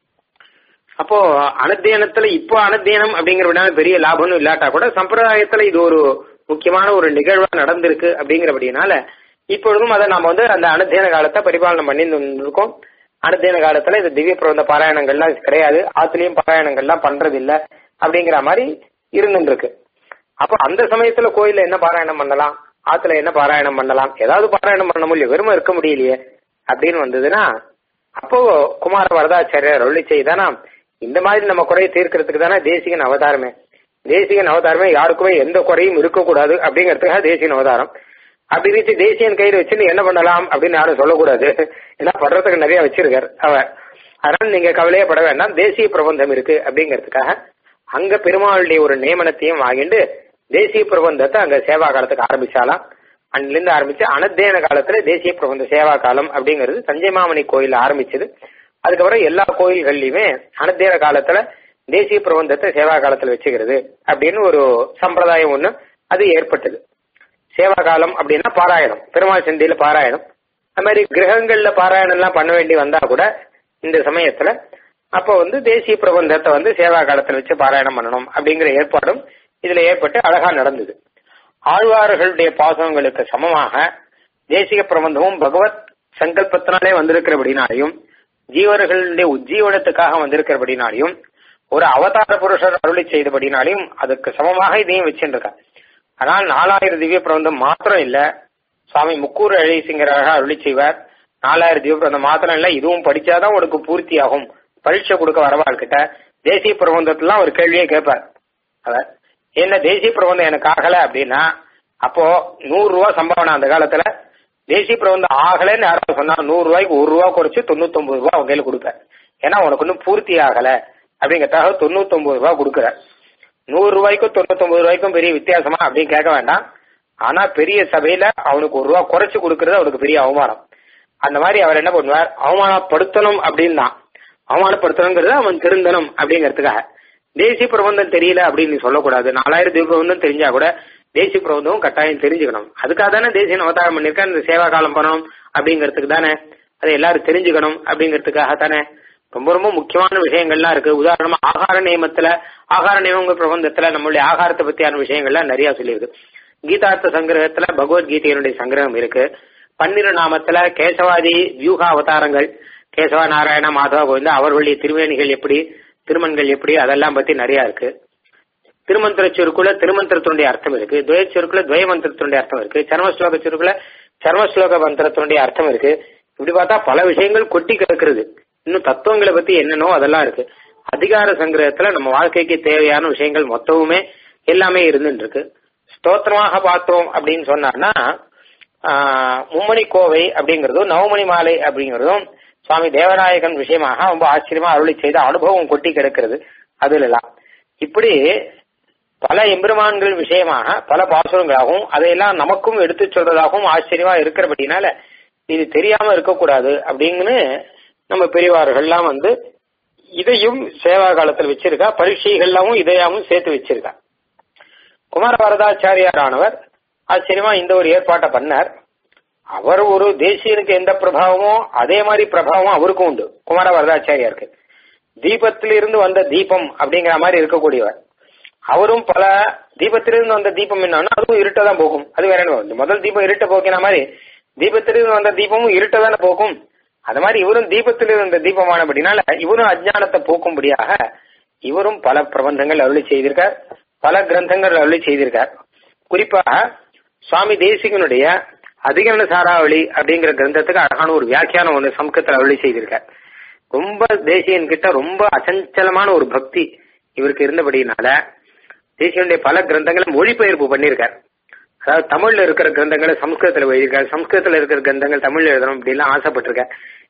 அப்போ அனத்தியனத்துல இப்போ அனத்தியனம் அப்படிங்கிற பெரிய லாபம்னு இல்லாட்டா கூட சம்பிரதாயத்துல இது ஒரு முக்கியமான ஒரு நிகழ்வா நடந்திருக்கு அப்படிங்கிறபடினால இப்பொழுதும் அதை நாம வந்து அந்த அனத்தியன காலத்தை பரிபாலனம் பண்ணி இருக்கோம் அனத்தியன காலத்துல இந்த திவ்ய பிரபந்த பாராயணங்கள்லாம் கிடையாது ஆத்துலயும் பாராயணங்கள்லாம் பண்றது இல்ல அப்படிங்கிற மாதிரி இருந்துட்டு இருக்கு அப்ப அந்த சமயத்துல கோயில்ல என்ன பாராயணம் பண்ணலாம் ஆத்துல என்ன பாராயணம் பண்ணலாம் ஏதாவது பாராயணம் பண்ண முடியும் வெறுமை இருக்க முடியலையே அப்படின்னு வந்ததுன்னா அப்போ குமார வரதாச்சாரியர் அருளி செய்தானா இந்த மாதிரி நம்ம குறையை தீர்க்கறதுக்கு தானே தேசிகன் அவதாரமே தேசிகன் அவதாரமே யாருக்குமே எந்த குறையும் இருக்கக்கூடாது அப்படிங்கிறதுக்காக தேசியன் அவதாரம் அப்படி இருந்துச்சு தேசியன் கையில் வச்சுன்னு என்ன பண்ணலாம் அப்படின்னு யாரும் சொல்லக்கூடாது ஏன்னா படுறதுக்கு நிறைய வச்சிருக்கார் அவர் அதனால நீங்க கவலையே பட வேண்டாம் தேசிய பிரபந்தம் இருக்கு அப்படிங்கிறதுக்காக அங்க பெருமாளுடைய ஒரு நியமனத்தையும் வாங்கிட்டு தேசிய பிரபந்தத்தை அங்க சேவா காலத்துக்கு ஆரம்பிச்சாலாம் அன்னிலிருந்து ஆரம்பிச்சு அனத்தேன காலத்துல தேசிய பிரபந்த சேவா காலம் அப்படிங்கிறது தஞ்சை மாமணி கோயில் ஆரம்பிச்சது அதுக்கப்புறம் எல்லா கோயில்கள்லயுமே அனத்தேன காலத்துல தேசிய பிரபந்தத்தை சேவா காலத்துல வச்சுக்கிறது அப்படின்னு ஒரு சம்பிரதாயம் ஒண்ணு அது ஏற்பட்டது சேவா காலம் அப்படின்னா பாராயணம் பெருமாள் சந்தியில பாராயணம் அது மாதிரி கிரகங்கள்ல பாராயணம் எல்லாம் பண்ண வேண்டி வந்தா கூட இந்த சமயத்துல அப்ப வந்து தேசிய பிரபந்தத்தை வந்து சேவா காலத்துல வச்சு பாராயணம் பண்ணணும் அப்படிங்கிற ஏற்பாடும் இதுல ஏற்பட்டு அழகா நடந்தது ஆழ்வார்களுடைய பாசங்களுக்கு சமமாக தேசிய பிரபந்தமும் பகவத் சங்கல்பத்தினாலே வந்திருக்கிறபடினாலையும் ஜீவர்களுடைய உஜ்ஜீவனத்துக்காக வந்திருக்கிறபடினாலையும் ஒரு அவதார புருஷர் அருளி செய்தபடினாலையும் அதுக்கு சமமாக இதையும் வச்சுருக்கா ஆனால் நாலாயிரம் திவ்ய பிரபந்தம் மாத்திரம் இல்ல சுவாமி முக்கூர் அழிசிங்கராக அருளி செய்வார் நாலாயிரம் திவ்ய பிரபந்தம் மாத்திரம் இல்ல இதுவும் படிச்சாதான் உனக்கு பூர்த்தி ஆகும் பரீட்சை கொடுக்க வரவாள் கிட்ட தேசிய பிரபந்தத்துலாம் ஒரு கேள்வியே கேட்பார் அவர் என்ன தேசிய பிரபந்தம் எனக்கு ஆகல அப்படின்னா அப்போ நூறு ரூபா சம்பாவனை அந்த காலத்துல தேசிய பிரபந்தம் ஆகலைன்னு யாரும் சொன்னா நூறு ரூபாய்க்கு ஒரு ரூபா குறைச்சு தொண்ணூத்தி ஒன்பது ரூபா அவங்க கையில கொடுப்பேன் ஏன்னா உனக்கு ஒன்றும் பூர்த்தி ஆகல அப்படிங்கிறதாக தொண்ணூத்தி ஒன்பது ரூபா கொடுக்குற நூறு ரூபாய்க்கும் தொண்ணூத்தி ஒன்பது ரூபாய்க்கும் பெரிய வித்தியாசமா அப்படின்னு கேட்க வேண்டாம் ஆனா பெரிய சபையில அவனுக்கு ஒரு ரூபா குறைச்சு கொடுக்கறது அவனுக்கு பெரிய அவமானம் அந்த மாதிரி அவர் என்ன பண்ணுவார் அவமானப்படுத்தணும் அப்படின்னு தான் அவமானப்படுத்தணுங்கிறது அவன் திருந்தணும் அப்படிங்கிறதுக்காக தேசிய பிரபந்தம் தெரியல அப்படின்னு நீ சொல்லக்கூடாது நாலாயிரம் தீப பிரபந்தம் தெரிஞ்சா கூட தேசிய பிரபந்தமும் கட்டாயம் தெரிஞ்சுக்கணும் அதுக்காக தானே தேசிய அவதாரம் பண்ணிருக்கேன் இந்த சேவா காலம் பண்ணணும் அப்படிங்கிறதுக்கு தானே அதை எல்லாரும் தெரிஞ்சுக்கணும் அப்படிங்கிறதுக்காக தானே ரொம்ப ரொம்ப முக்கியமான விஷயங்கள்லாம் இருக்கு உதாரணமா ஆகார நியமத்துல ஆகார நியமங்கள் பிரபந்தத்துல நம்மளுடைய ஆகாரத்தை பத்தியான விஷயங்கள்லாம் நிறைய சொல்லியிருக்கு கீதார்த்த சங்கிரகத்துல பகவத்கீதையினுடைய சங்கிரகம் இருக்கு பன்னிரு நாமத்துல கேசவாதி வியூகா அவதாரங்கள் கேசவா நாராயண மாதவ கோவிந்தா அவர்களுடைய திருவேணிகள் எப்படி திருமண்கள் எப்படி அதெல்லாம் பத்தி நிறைய இருக்கு திருமந்திர சுருக்குல திருமந்திரத்தினுடைய அர்த்தம் இருக்கு துவய சுருக்குல துவய மந்திரத்தினுடைய அர்த்தம் இருக்கு சர்மஸ்லோக சுருக்குல சர்மஸ்லோக மந்திரத்தினுடைய அர்த்தம் இருக்கு இப்படி பார்த்தா பல விஷயங்கள் கொட்டி கிடக்கிறது இன்னும் தத்துவங்களை பத்தி என்னன்னோ அதெல்லாம் இருக்கு அதிகார சங்கிரகத்துல நம்ம வாழ்க்கைக்கு தேவையான விஷயங்கள் மொத்தமுமே எல்லாமே இருந்துட்டு இருக்கு ஸ்தோத்திரமாக பார்த்தோம் அப்படின்னு சொன்னார்னா மும்மணி கோவை அப்படிங்கறதும் நவமணி மாலை அப்படிங்கறதும் சுவாமி தேவநாயகன் விஷயமாக ரொம்ப ஆச்சரியமா அருளி செய்த அனுபவம் கொட்டி கிடக்கிறது அதுல எல்லாம் இப்படி பல எம்பெருமான்கள் விஷயமாக பல பாசுரங்களாகவும் அதையெல்லாம் நமக்கும் எடுத்து சொல்றதாகவும் ஆச்சரியமா இருக்கிறபடினால இது தெரியாம இருக்கக்கூடாது அப்படின்னு நம்ம பெரியவார்கள்லாம் வந்து இதையும் சேவா காலத்தில் வச்சிருக்கா பரீட்சைகள்லாமும் இதையாவும் சேர்த்து வச்சிருக்கா குமார வரதாச்சாரியாரானவர் ஆச்சரியமா இந்த ஒரு ஏற்பாட்டை பண்ணார் அவர் ஒரு தேசியனுக்கு எந்த பிரபாவமோ அதே மாதிரி பிரபாவம் அவருக்கும் உண்டு குமார வரதாச்சாரியாருக்கு தீபத்திலிருந்து வந்த தீபம் அப்படிங்கிற மாதிரி இருக்கக்கூடியவர் அவரும் பல தீபத்திலிருந்து வந்த தீபம் என்னன்னா அதுவும் இருட்ட தான் போகும் அது வேற என்ன முதல் தீபம் இருட்ட போக்கின மாதிரி தீபத்திலிருந்து வந்த தீபமும் இருட்ட தானே போகும் அது மாதிரி இவரும் தீபத்திலிருந்து வந்த தீபமானபடினால இவரும் அஜ்ஞானத்தை போக்கும்படியாக இவரும் பல பிரபந்தங்கள் அருளி செய்திருக்கார் பல கிரந்தங்கள் அருளி செய்திருக்கார் குறிப்பாக சுவாமி தேசிகனுடைய அதிகரண சாராவளி அப்படிங்கிற கிரந்தத்துக்கு அழகான ஒரு வியாக்கியானம் ஒன்று சமூகத்தில் அருளி செய்திருக்கார் ரொம்ப தேசியன் கிட்ட ரொம்ப அசஞ்சலமான ஒரு பக்தி இவருக்கு இருந்தபடினால தேசியனுடைய பல கிரந்தங்களை மொழிபெயர்ப்பு பண்ணியிருக்கார் அதாவது தமிழ்ல இருக்கிற கிரந்தங்களை சம்ஸ்கிருதத்துல எழுதியிருக்காரு சம்ஸ்கிருதத்துல இருக்கிற கிரந்தங்கள் தமிழ்ல எழுதணும் அப்படின்லாம் ஆசைப்பட்டிருக்கார்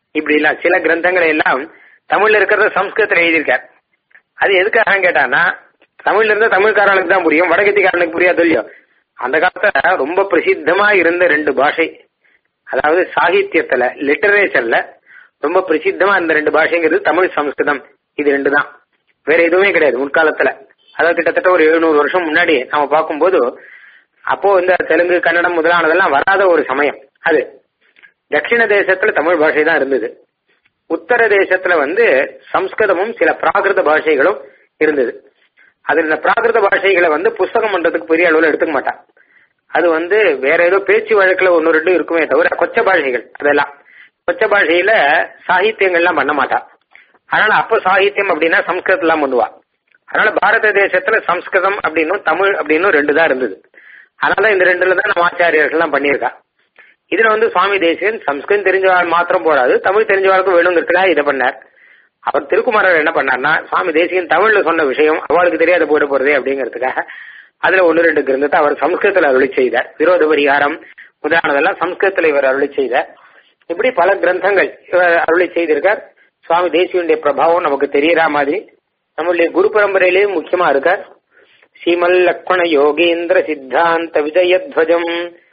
இப்படி எல்லாம் சில கிரந்தங்களை எல்லாம் தமிழ்ல இருக்கிறத சம்ஸ்கிருதத்துல எழுதியிருக்கார் அது எதுக்காக கேட்டான்னா தமிழ்ல இருந்தா தமிழ்காரனுக்கு தான் புரியும் வடகத்திக்காரனுக்கு புரியாது இல்லையோ அந்த காலத்துல ரொம்ப பிரசித்தமா இருந்த ரெண்டு பாஷை அதாவது சாகித்யத்துல லிட்டரேச்சர்ல ரொம்ப பிரசித்தமா இருந்த ரெண்டு பாஷைங்கிறது தமிழ் சம்ஸ்கிருதம் இது ரெண்டு தான் வேற எதுவுமே கிடையாது முற்காலத்துல அதாவது கிட்டத்தட்ட ஒரு எழுநூறு வருஷம் முன்னாடி நம்ம பார்க்கும்போது அப்போ இந்த தெலுங்கு கன்னடம் முதலானதெல்லாம் வராத ஒரு சமயம் அது தட்சிண தேசத்துல தமிழ் பாஷை தான் இருந்தது உத்தர தேசத்துல வந்து சம்ஸ்கிருதமும் சில பிராகிருத பாஷைகளும் இருந்தது அது இந்த பிராகிருத பாஷைகளை வந்து புஸ்தகம் பண்றதுக்கு பெரிய அளவுல எடுத்துக்க மாட்டான் அது வந்து வேற ஏதோ பேச்சு வழக்குல ஒன்னு ரெண்டு இருக்குமே தவிர கொச்ச பாஷைகள் அதெல்லாம் கொச்ச பாஷையில சாகித்யங்கள்லாம் பண்ண மாட்டான் அதனால அப்ப சாகித்யம் அப்படின்னா சம்ஸ்கிருதம் பண்ணுவா அதனால பாரத தேசத்துல சம்ஸ்கிருதம் அப்படின்னும் தமிழ் அப்படின்னும் ரெண்டு தான் இருந்தது அதனால இந்த ரெண்டுல தான் நம்ம ஆச்சாரியர்கள்லாம் பண்ணியிருக்கா இதுல வந்து சுவாமி தேசியன் சம்ஸ்கிருதம் தெரிஞ்சவாள் மாத்திரம் போடாது தமிழ் தெரிஞ்சவாளுக்கும் வேணுங்கிறதுக்காக இதை பண்ணார் அவர் திருக்குமாரர் என்ன பண்ணார்னா சுவாமி தேசியன் தமிழ்ல சொன்ன விஷயம் அவளுக்கு தெரியாத போயிட போறதே அப்படிங்கிறதுக்காக அதுல ஒன்னு ரெண்டு கிரந்தத்தை அவர் சம்ஸ்கிருதத்துல அருளி செய்தார் விரோத பரிகாரம் முதலானதெல்லாம் சம்ஸ்கிருதத்துல இவர் அருளி செய்தார் இப்படி பல கிரந்தங்கள் இவர் அருளி செய்திருக்கார் சுவாமி தேசியனுடைய பிரபாவம் நமக்கு தெரியற மாதிரி நம்மளுடைய குரு பரம்பரையிலேயும் முக்கியமா இருக்கார் ஸ்ரீமல் லக்ஷ்மண யோகேந்திர சித்தாந்த விஜயத்வஜம்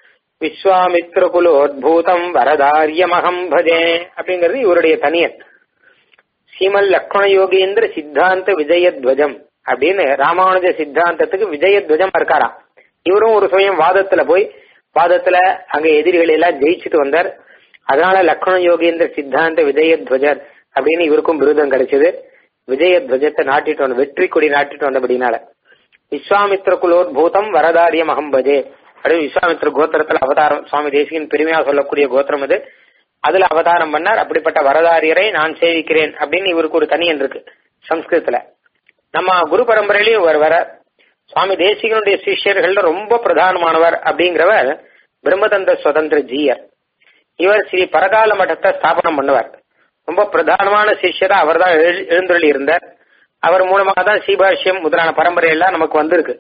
விஸ்வாமித்ர குலோத்பூதம் வரதாரியமகம் பஜே அப்படிங்கிறது இவருடைய தனியன் ஸ்ரீமல் லக்ஷ்மண யோகேந்திர சித்தாந்த விஜயத்வஜம் அப்படின்னு ராமானுஜ சித்தாந்தத்துக்கு விஜயத்வஜம் இருக்காராம் இவரும் ஒரு சமயம் வாதத்துல போய் வாதத்துல அங்க எதிரிகளை எல்லாம் ஜெயிச்சுட்டு வந்தார் அதனால லக்ஷ்மண யோகேந்திர சித்தாந்த விஜயத்வஜர் அப்படின்னு இவருக்கும் விருதம் கிடைச்சது விஜயத்வஜத்தை நாட்டிட்டு வந்த வெற்றி கொடி நாட்டிட்டு வந்தபடினால விஸ்வாமித்ர குலோத்பூதம் வரதாரியம் அகம்பஜே அப்படின்னு விஸ்வாமித்ர கோத்திரத்துல அவதாரம் சுவாமி தேசிகன் பெருமையா சொல்லக்கூடிய கோத்திரம் அது அதுல அவதாரம் பண்ணார் அப்படிப்பட்ட வரதாரியரை நான் சேவிக்கிறேன் அப்படின்னு இவருக்கு ஒரு தனியன் இருக்கு சம்ஸ்கிருதத்துல நம்ம குரு பரம்பரையிலயும் இவர் வர சுவாமி தேசிகனுடைய சிஷ்யர்கள்ல ரொம்ப பிரதானமானவர் அப்படிங்கிறவர் பிரம்மதந்த சுதந்திர ஜீயர் இவர் ஸ்ரீ பரகால மட்டத்தை ஸ்தாபனம் பண்ணுவார் ரொம்ப பிரதானமான சிஷ்யரா அவர் தான் எழுந்தொழி இருந்தார் அவர் மூலமாக தான் சீபாஷ்யம் முதலான பரம்பரை எல்லாம் நமக்கு வந்திருக்கு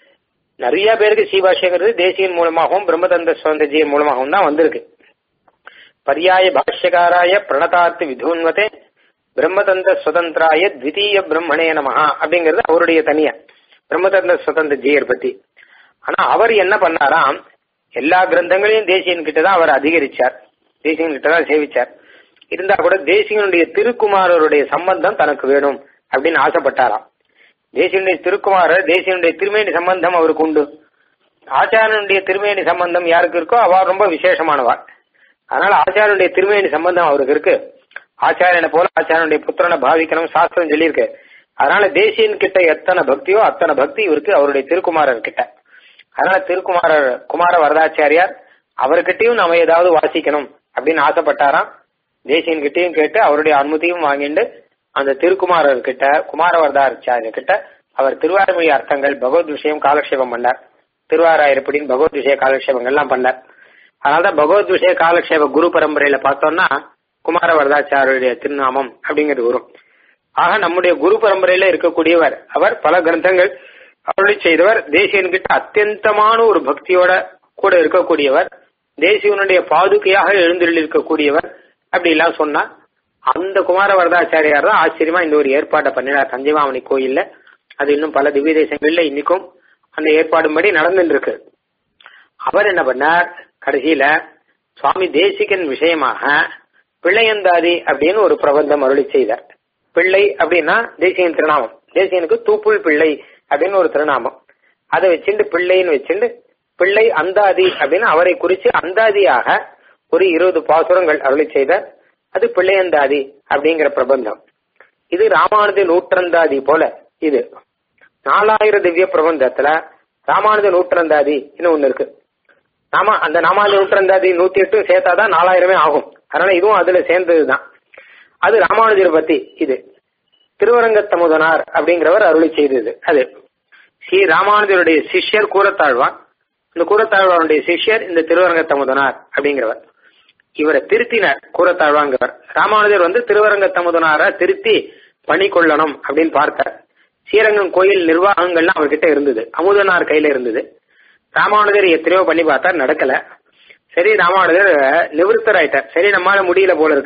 நிறைய பேருக்கு சீபாஷ்யங்கிறது தேசியன் மூலமாகவும் பிரம்மதந்த சுதந்திரஜியின் மூலமாகவும் தான் வந்திருக்கு பர்யாய பாஷ்யகாராய பிரணதார்த்தி விதூன்வதே பிரம்மதந்த சுதந்திராய த்விதீய பிரம்மணே நமஹா அப்படிங்கிறது அவருடைய தனிய பிரம்மதந்த சுதந்திர ஜீயர் பத்தி ஆனா அவர் என்ன பண்ணாராம் எல்லா கிரந்தங்களையும் தேசியன் கிட்ட தான் அவர் அதிகரிச்சார் தேசியன் கிட்ட தான் சேவிச்சார் இருந்தா கூட தேசியனுடைய திருக்குமாரருடைய சம்பந்தம் தனக்கு வேணும் அப்படின்னு ஆசைப்பட்டாராம் தேசியனுடைய திருக்குமாரர் தேசியனுடைய திருமேனி சம்பந்தம் அவருக்கு உண்டு ஆச்சாரனுடைய திருமேனி சம்பந்தம் யாருக்கு இருக்கோ அவ ரொம்ப விசேஷமானவா அதனால ஆச்சாரனுடைய திருமேனி சம்பந்தம் அவருக்கு இருக்கு ஆச்சாரியனை போல ஆச்சாரனுடைய புத்திரனை பாவிக்கணும் சாஸ்திரம் சொல்லியிருக்கு அதனால தேசியன் கிட்ட எத்தனை பக்தியோ அத்தனை பக்தி இவருக்கு அவருடைய திருக்குமாரர் கிட்ட அதனால திருக்குமாரர் குமார வரதாச்சாரியார் அவர்கிட்டயும் நம்ம ஏதாவது வாசிக்கணும் அப்படின்னு ஆசைப்பட்டாராம் தேசியன் கிட்டயும் கேட்டு அவருடைய அனுமதியும் வாங்கிட்டு அந்த திருக்குமாரர் கிட்ட குமார வரதாச்சாரியர் கிட்ட அவர் திருவாரமொழி அர்த்தங்கள் பகவத் விஷயம் காலக்ஷேபம் பண்ணார் திருவாராயிரப்படின்னு பகவத் விஷய காலக்ஷேபங்கள்லாம் பண்ணார் அதனாலதான் பகவத் விஷய காலக்ஷேப குரு பரம்பரையில பார்த்தோம்னா குமார வரதாச்சாரியுடைய திருநாமம் அப்படிங்கிறது வரும் ஆக நம்முடைய குரு பரம்பரையில இருக்கக்கூடியவர் அவர் பல கிரந்தங்கள் அருளி செய்தவர் தேசியன் கிட்ட அத்தியந்தமான ஒரு பக்தியோட கூட இருக்கக்கூடியவர் தேசியனுடைய பாதுகையாக எழுந்திருள் இருக்கக்கூடியவர் அப்படி எல்லாம் சொன்னா அந்த குமார வரதாச்சாரியார் தான் ஆச்சரியமா இந்த ஒரு ஏற்பாட்டை பண்ணினார் தஞ்சைமாமணி கோயில்ல அது இன்னும் பல திவ்ய தேசங்கள்ல இன்னைக்கும் அந்த ஏற்பாடுபடி நடந்துட்டு இருக்கு அவர் என்ன பண்ணார் கடைசியில சுவாமி தேசிகன் விஷயமாக பிள்ளையந்தாதி அப்படின்னு ஒரு பிரபந்தம் அருளி செய்தார் பிள்ளை அப்படின்னா தேசியன் திருநாமம் தேசியனுக்கு தூப்புள் பிள்ளை அப்படின்னு ஒரு திருநாமம் அதை வச்சுட்டு பிள்ளைன்னு வச்சுட்டு பிள்ளை அந்தாதி அப்படின்னு அவரை குறிச்சு அந்தாதியாக ஒரு இருபது பாசுரங்கள் அருளி செய்தார் அது பிள்ளையந்தாதி அப்படிங்கிற பிரபந்தம் இது ராமானுஜ நூற்றந்தாதி போல இது நாலாயிரம் திவ்ய பிரபந்தத்துல ராமானுஜ நூற்றந்தாதி ஒண்ணு இருக்கு நாம அந்த நாமானுஜ நூற்றந்தாதி நூத்தி எட்டு சேர்த்தாதான் நாலாயிரமே ஆகும் அதனால இதுவும் அதுல சேர்ந்ததுதான் அது ராமானுஜர் பத்தி இது திருவரங்கத்தமுதனார் அப்படிங்கிறவர் அருளி செய்தது அது ஸ்ரீ ராமானுஜருடைய சிஷ்யர் கூறத்தாழ்வான் இந்த கூறத்தாழ்வானுடைய சிஷ்யர் இந்த திருவரங்கத்தமுதனார் அப்படிங்கிறவர் இவரை திருத்தினார் கூறத்தாழ்வாங்கிறவர் ராமானுஜர் வந்து திருவரங்கத்தமுதனார திருத்தி பணி கொள்ளணும் அப்படின்னு பார்த்தார் ஸ்ரீரங்கம் கோயில் நிர்வாகங்கள்லாம் அவர்கிட்ட இருந்தது அமுதனார் கையில இருந்தது ராமானுஜர் எத்தனையோ பண்ணி பார்த்தா நடக்கல சரி ராமானுஜர் நிவர்த்தர் ஆயிட்டார் சரி நம்மளால முடியல போல இருக்கு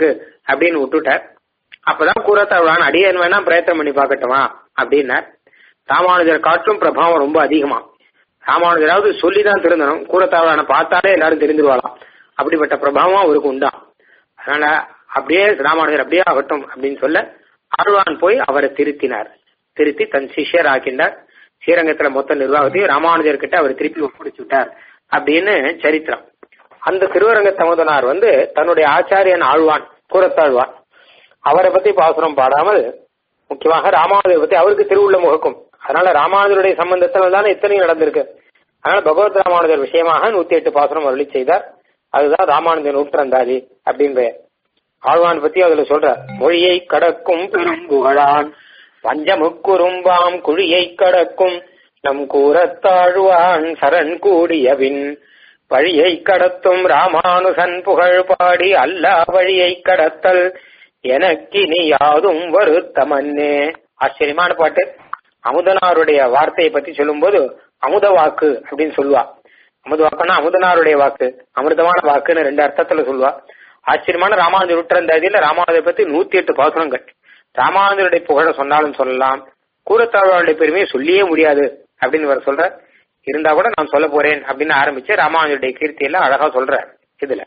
அப்படின்னு விட்டுட்டார் அப்பதான் கூறத்தாழ்வான் அடியன் வேணா பிரயத்தனம் பண்ணி பார்க்கட்டுமா அப்படின்னார் ராமானுஜர் காற்றும் பிரபாவம் ரொம்ப அதிகமா ராமானுஜராவது சொல்லிதான் திருந்தணும் கூறத்தாழ்வான பார்த்தாலே எல்லாரும் தெரிஞ்சிருவாளாம் அப்படிப்பட்ட பிரபாவம் அவருக்கு உண்டா அதனால அப்படியே ராமானுஜர் அப்படியே ஆகட்டும் அப்படின்னு சொல்ல ஆழ்வான் போய் அவரை திருத்தினார் திருத்தி தன் சிஷ்யர் ஆக்கின்றார் ஸ்ரீரங்கத்துல மொத்த நிர்வாகத்தையும் ராமானுஜர் கிட்ட அவர் திருப்பி ஒப்படைச்சு விட்டார் அப்படின்னு சரித்திரம் அந்த திருவரங்க தமுதனார் வந்து தன்னுடைய ஆச்சாரியன் ஆழ்வான் கூறத்தாழ்வான் அவரை பத்தி பாசுரம் பாடாமல் முக்கியமாக ராமானுஜரை பத்தி அவருக்கு திருவுள்ள முகக்கும் அதனால ராமானுஜருடைய சம்பந்தத்துல தானே இத்தனையும் நடந்திருக்கு அதனால பகவத் ராமானுஜர் விஷயமாக நூத்தி எட்டு பாசுரம் அருளி செய்தார் அதுதான் ராமானுஜர் நூற்றந்தாதி அப்படின்னு பெயர் ஆழ்வான் பத்தி அதுல சொல்ற மொழியை கடக்கும் பெரும் புகழான் பஞ்சமுக்குறும்பாம் குழியை கடக்கும் நம் கூறத்தாழ்வான் சரண் கூடியவின் வழியை கடத்தும் ராமானுசன் புகழ் பாடி அல்லா வழியை கடத்தல் எனக்கினி யாதும் வருத்தமன்னே ஆச்சரியமான பாட்டு அமுதனாருடைய வார்த்தையை பத்தி சொல்லும்போது அமுத வாக்கு அப்படின்னு சொல்லுவா அமுத வாக்குன்னா அமுதனாருடைய வாக்கு அமிர்தமான வாக்குன்னு ரெண்டு அர்த்தத்துல சொல்லுவா ஆச்சரியமான ராமானுஜர் உற்றந்தாதியில ராமானுஜர் பத்தி நூத்தி எட்டு பாசுரங்கள் ராமானுஜருடைய புகழ சொன்னாலும் சொல்லலாம் கூறத்தாழ்வாருடைய பெருமையை சொல்லியே முடியாது அப்படின்னு வர சொல்ற இருந்தா கூட நான் சொல்ல போறேன் அப்படின்னு ஆரம்பிச்சு ராமானுஜருடைய கீர்த்தி எல்லாம் அழகா சொல்ற இதுல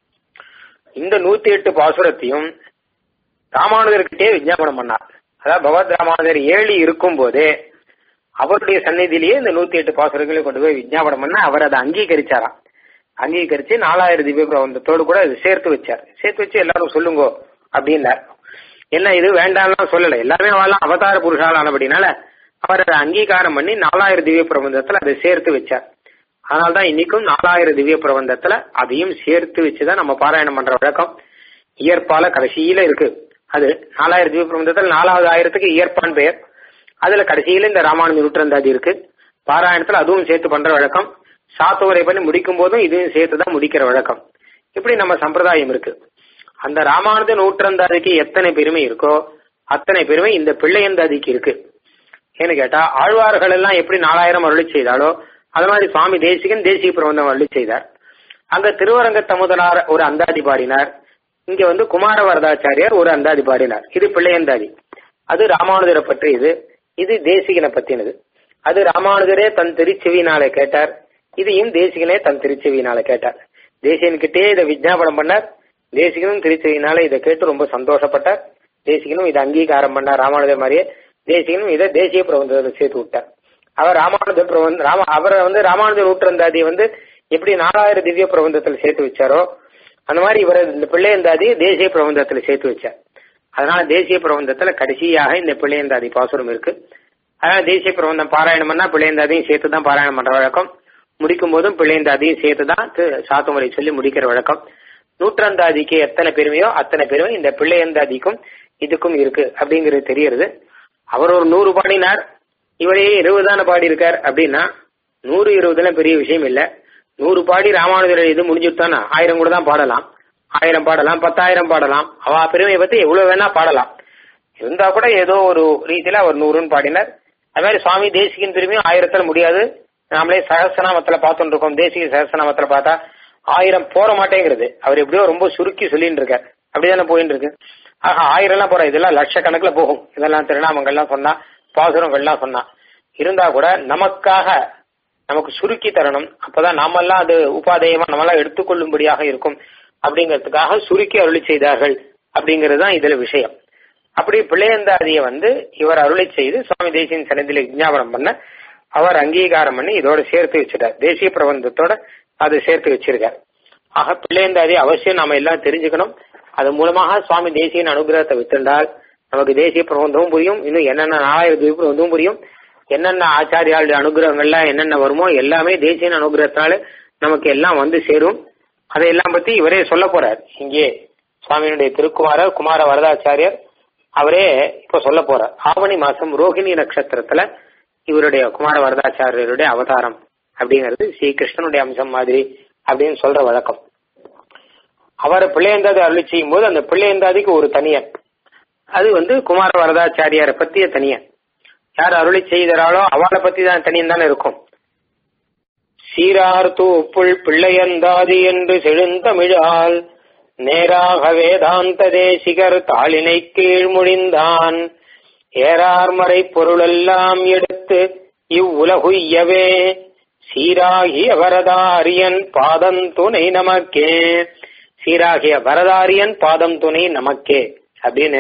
இந்த நூத்தி எட்டு பாசுரத்தையும் ராமானுஜர்கிட்டே விஞ்ஞாபனம் பண்ணார் அதாவது பகவத் ராமானுஜர் ஏழி இருக்கும் போதே அவருடைய சந்நிதியிலேயே இந்த நூத்தி எட்டு பாசுரங்களை கொண்டு போய் விஞ்ஞாபனம் பண்ண அவர் அதை அங்கீகரிச்சாராம் அங்கீகரிச்சு நாலாயிரம் திவ்ய பிரபந்தத்தோடு கூட இது சேர்த்து வச்சார் சேர்த்து வச்சு எல்லாரும் சொல்லுங்க அப்படின்னார் என்ன இது வேண்டாம்லாம் சொல்லல எல்லாமே அவெல்லாம் அவதார புருஷால் ஆனபடினால அவர் அதை அங்கீகாரம் பண்ணி நாலாயிரம் திவ்ய பிரபந்தத்துல அதை சேர்த்து வச்சார் அதனால்தான் இன்னைக்கும் நாலாயிரம் திவ்ய பிரபந்தத்துல அதையும் சேர்த்து வச்சுதான் நம்ம பாராயணம் பண்ற வழக்கம் இயற்பால கடைசியில இருக்கு அது நாலாயிரம் திவ்ய பிரபந்தத்துல நாலாவது ஆயிரத்துக்கு இயற்பான் பெயர் அதுல கடைசியில இந்த ராமானுஜ நூற்றந்தாதி இருக்கு பாராயணத்துல அதுவும் சேர்த்து பண்ற வழக்கம் சாத்துவரை பண்ணி முடிக்கும் போதும் இதையும் சேர்த்து தான் முடிக்கிற வழக்கம் இப்படி நம்ம சம்பிரதாயம் இருக்கு அந்த ராமானுஜ நூற்றந்தாதிக்கு எத்தனை பெருமை இருக்கோ அத்தனை பெருமை இந்த பிள்ளையந்தாதிக்கு இருக்கு ஏன்னு கேட்டா ஆழ்வார்கள் எல்லாம் எப்படி நாலாயிரம் அருளி செய்தாலோ அது மாதிரி சுவாமி தேசிகன் தேசிக பிரபந்தம் அருளி செய்தார் அங்க திருவரங்க தமுதனார் ஒரு அந்தாதி பாடினார் இங்க வந்து குமார வரதாச்சாரியார் ஒரு அந்தாதி பாடினார் இது பிள்ளையந்தாதி அது ராமானுஜரை பற்றியது இது தேசிகனை பத்தினது அது ராமானுஜரே தன் திருச்செவியினாலே கேட்டார் இதையும் தேசிகனே தன் திருச்செவியினால கேட்டார் தேசிகன்கிட்டே இதை விஜாபனம் பண்ணார் தேசிகனும் திருச்செவியினால இதை கேட்டு ரொம்ப சந்தோஷப்பட்டார் தேசிகனும் இதை அங்கீகாரம் பண்ணார் ராமானுஜர் மாதிரியே தேசிகனும் இதை தேசிய பிரபந்தத்தில் சேர்த்து விட்டார் அவர் ராமானுஜ பிரபந்த ராம அவரை வந்து ராமானுஜ நூற்றந்தாதி வந்து எப்படி நாலாயிரம் திவ்ய பிரபந்தத்தில் சேர்த்து வச்சாரோ அந்த மாதிரி இவர் இந்த பிள்ளையந்தாதி தேசிய பிரபந்தத்தில் சேர்த்து வச்சார் அதனால தேசிய பிரபந்தத்துல கடைசியாக இந்த பிள்ளையந்தாதி பாசுரம் இருக்கு அதனால தேசிய பிரபந்தம் பாராயணம் பண்ணா பிள்ளையந்தாதியும் சேர்த்து தான் பாராயணம் பண்ற வழக்கம் முடிக்கும் போதும் பிள்ளையந்தாதியும் சேர்த்து தான் சாத்துமுறை சொல்லி முடிக்கிற வழக்கம் நூற்றந்தாதிக்கு எத்தனை பெருமையோ அத்தனை பெருமை இந்த பிள்ளையந்தாதிக்கும் இதுக்கும் இருக்கு அப்படிங்கிறது தெரியறது அவர் ஒரு நூறு பாடினார் இவரே இருபது தானே பாடி இருக்கார் அப்படின்னா நூறு இருபதுலாம் பெரிய விஷயம் இல்ல நூறு பாடி ராமானுஜர் இது முடிஞ்சுட்டானா ஆயிரம் கூட தான் பாடலாம் ஆயிரம் பாடலாம் பத்தாயிரம் பாடலாம் அவ பெருமையை பத்தி எவ்வளவு வேணா பாடலாம் இருந்தா கூட ஏதோ ஒரு ரீதியில அவர் நூறுன்னு பாடினார் அது மாதிரி சுவாமி தேசிகின் பெருமையும் ஆயிரத்துல முடியாது நாமளே சகசநாமத்துல பார்த்துட்டு இருக்கோம் தேசிக சகசநாமத்துல பார்த்தா ஆயிரம் போற மாட்டேங்கிறது அவர் எப்படியோ ரொம்ப சுருக்கி சொல்லிட்டு இருக்கார் அப்படிதானே போயிட்டு இருக்கு ஆக ஆயிரம் எல்லாம் போற இதெல்லாம் லட்சக்கணக்குல போகும் இதெல்லாம் திருநாமங்கள்லாம் சொன்னா பாசுரங்கள்லாம் சொன்னா இருந்தா கூட நமக்காக நமக்கு சுருக்கி தரணும் அப்பதான் நாமெல்லாம் அது உபாதேயமா நம்மெல்லாம் எடுத்துக்கொள்ளும்படியாக இருக்கும் அப்படிங்கிறதுக்காக சுருக்கி அருளி செய்தார்கள் அப்படிங்கிறது தான் இதுல விஷயம் அப்படி பிள்ளையந்தாதிய வந்து இவர் அருளை செய்து சுவாமி தேசியின் சன்னதியில விஞ்ஞாபனம் பண்ண அவர் அங்கீகாரம் பண்ணி இதோட சேர்த்து வச்சுட்டார் தேசிய பிரபந்தத்தோட அதை சேர்த்து வச்சிருக்கார் ஆக பிள்ளையந்தாதி அவசியம் நாம எல்லாம் தெரிஞ்சுக்கணும் அது மூலமாக சுவாமி தேசியின் அனுகிரகத்தை வித்திருந்தால் நமக்கு தேசிய பிரபந்தமும் புரியும் இன்னும் என்னென்ன நாலாயிரம் பிரபந்தமும் புரியும் என்னென்ன ஆச்சாரியாளுடைய அனுகிரகங்கள்லாம் என்னென்ன வருமோ எல்லாமே தேசிய அனுகிரகத்தினால நமக்கு எல்லாம் வந்து சேரும் அதையெல்லாம் பத்தி இவரே சொல்ல போறார் இங்கே சுவாமியினுடைய திருக்குமாரர் குமார வரதாச்சாரியர் அவரே இப்ப சொல்ல போறார் ஆவணி மாசம் ரோஹிணி நட்சத்திரத்துல இவருடைய குமார வரதாச்சாரியருடைய அவதாரம் அப்படிங்கிறது ஸ்ரீ கிருஷ்ணனுடைய அம்சம் மாதிரி அப்படின்னு சொல்ற வழக்கம் அவர் பிள்ளையந்தாதி அருளி செய்யும் போது அந்த பிள்ளையந்தாதிக்கு ஒரு தனியன் அது வந்து குமார வரதாச்சாரியாரை பத்திய தனியன் யார் அருளி செய்தாரோ அவளை பத்தி தான் தனியன் தானே இருக்கும் சீரார் தூப்புள் பிள்ளையந்தாதி என்று செழுந்தமிழால் நேராக வேதாந்த தேசிகர் தாளினை கீழ் முடிந்தான் ஏறார்மறை பொருளெல்லாம் எடுத்து இவ்வுலகுய்யவே சீராகிய வரதாரியன் பாதம் துணை நமக்கே சீராகிய வரதாரியன் பாதம் துணை நமக்கே அப்படின்னு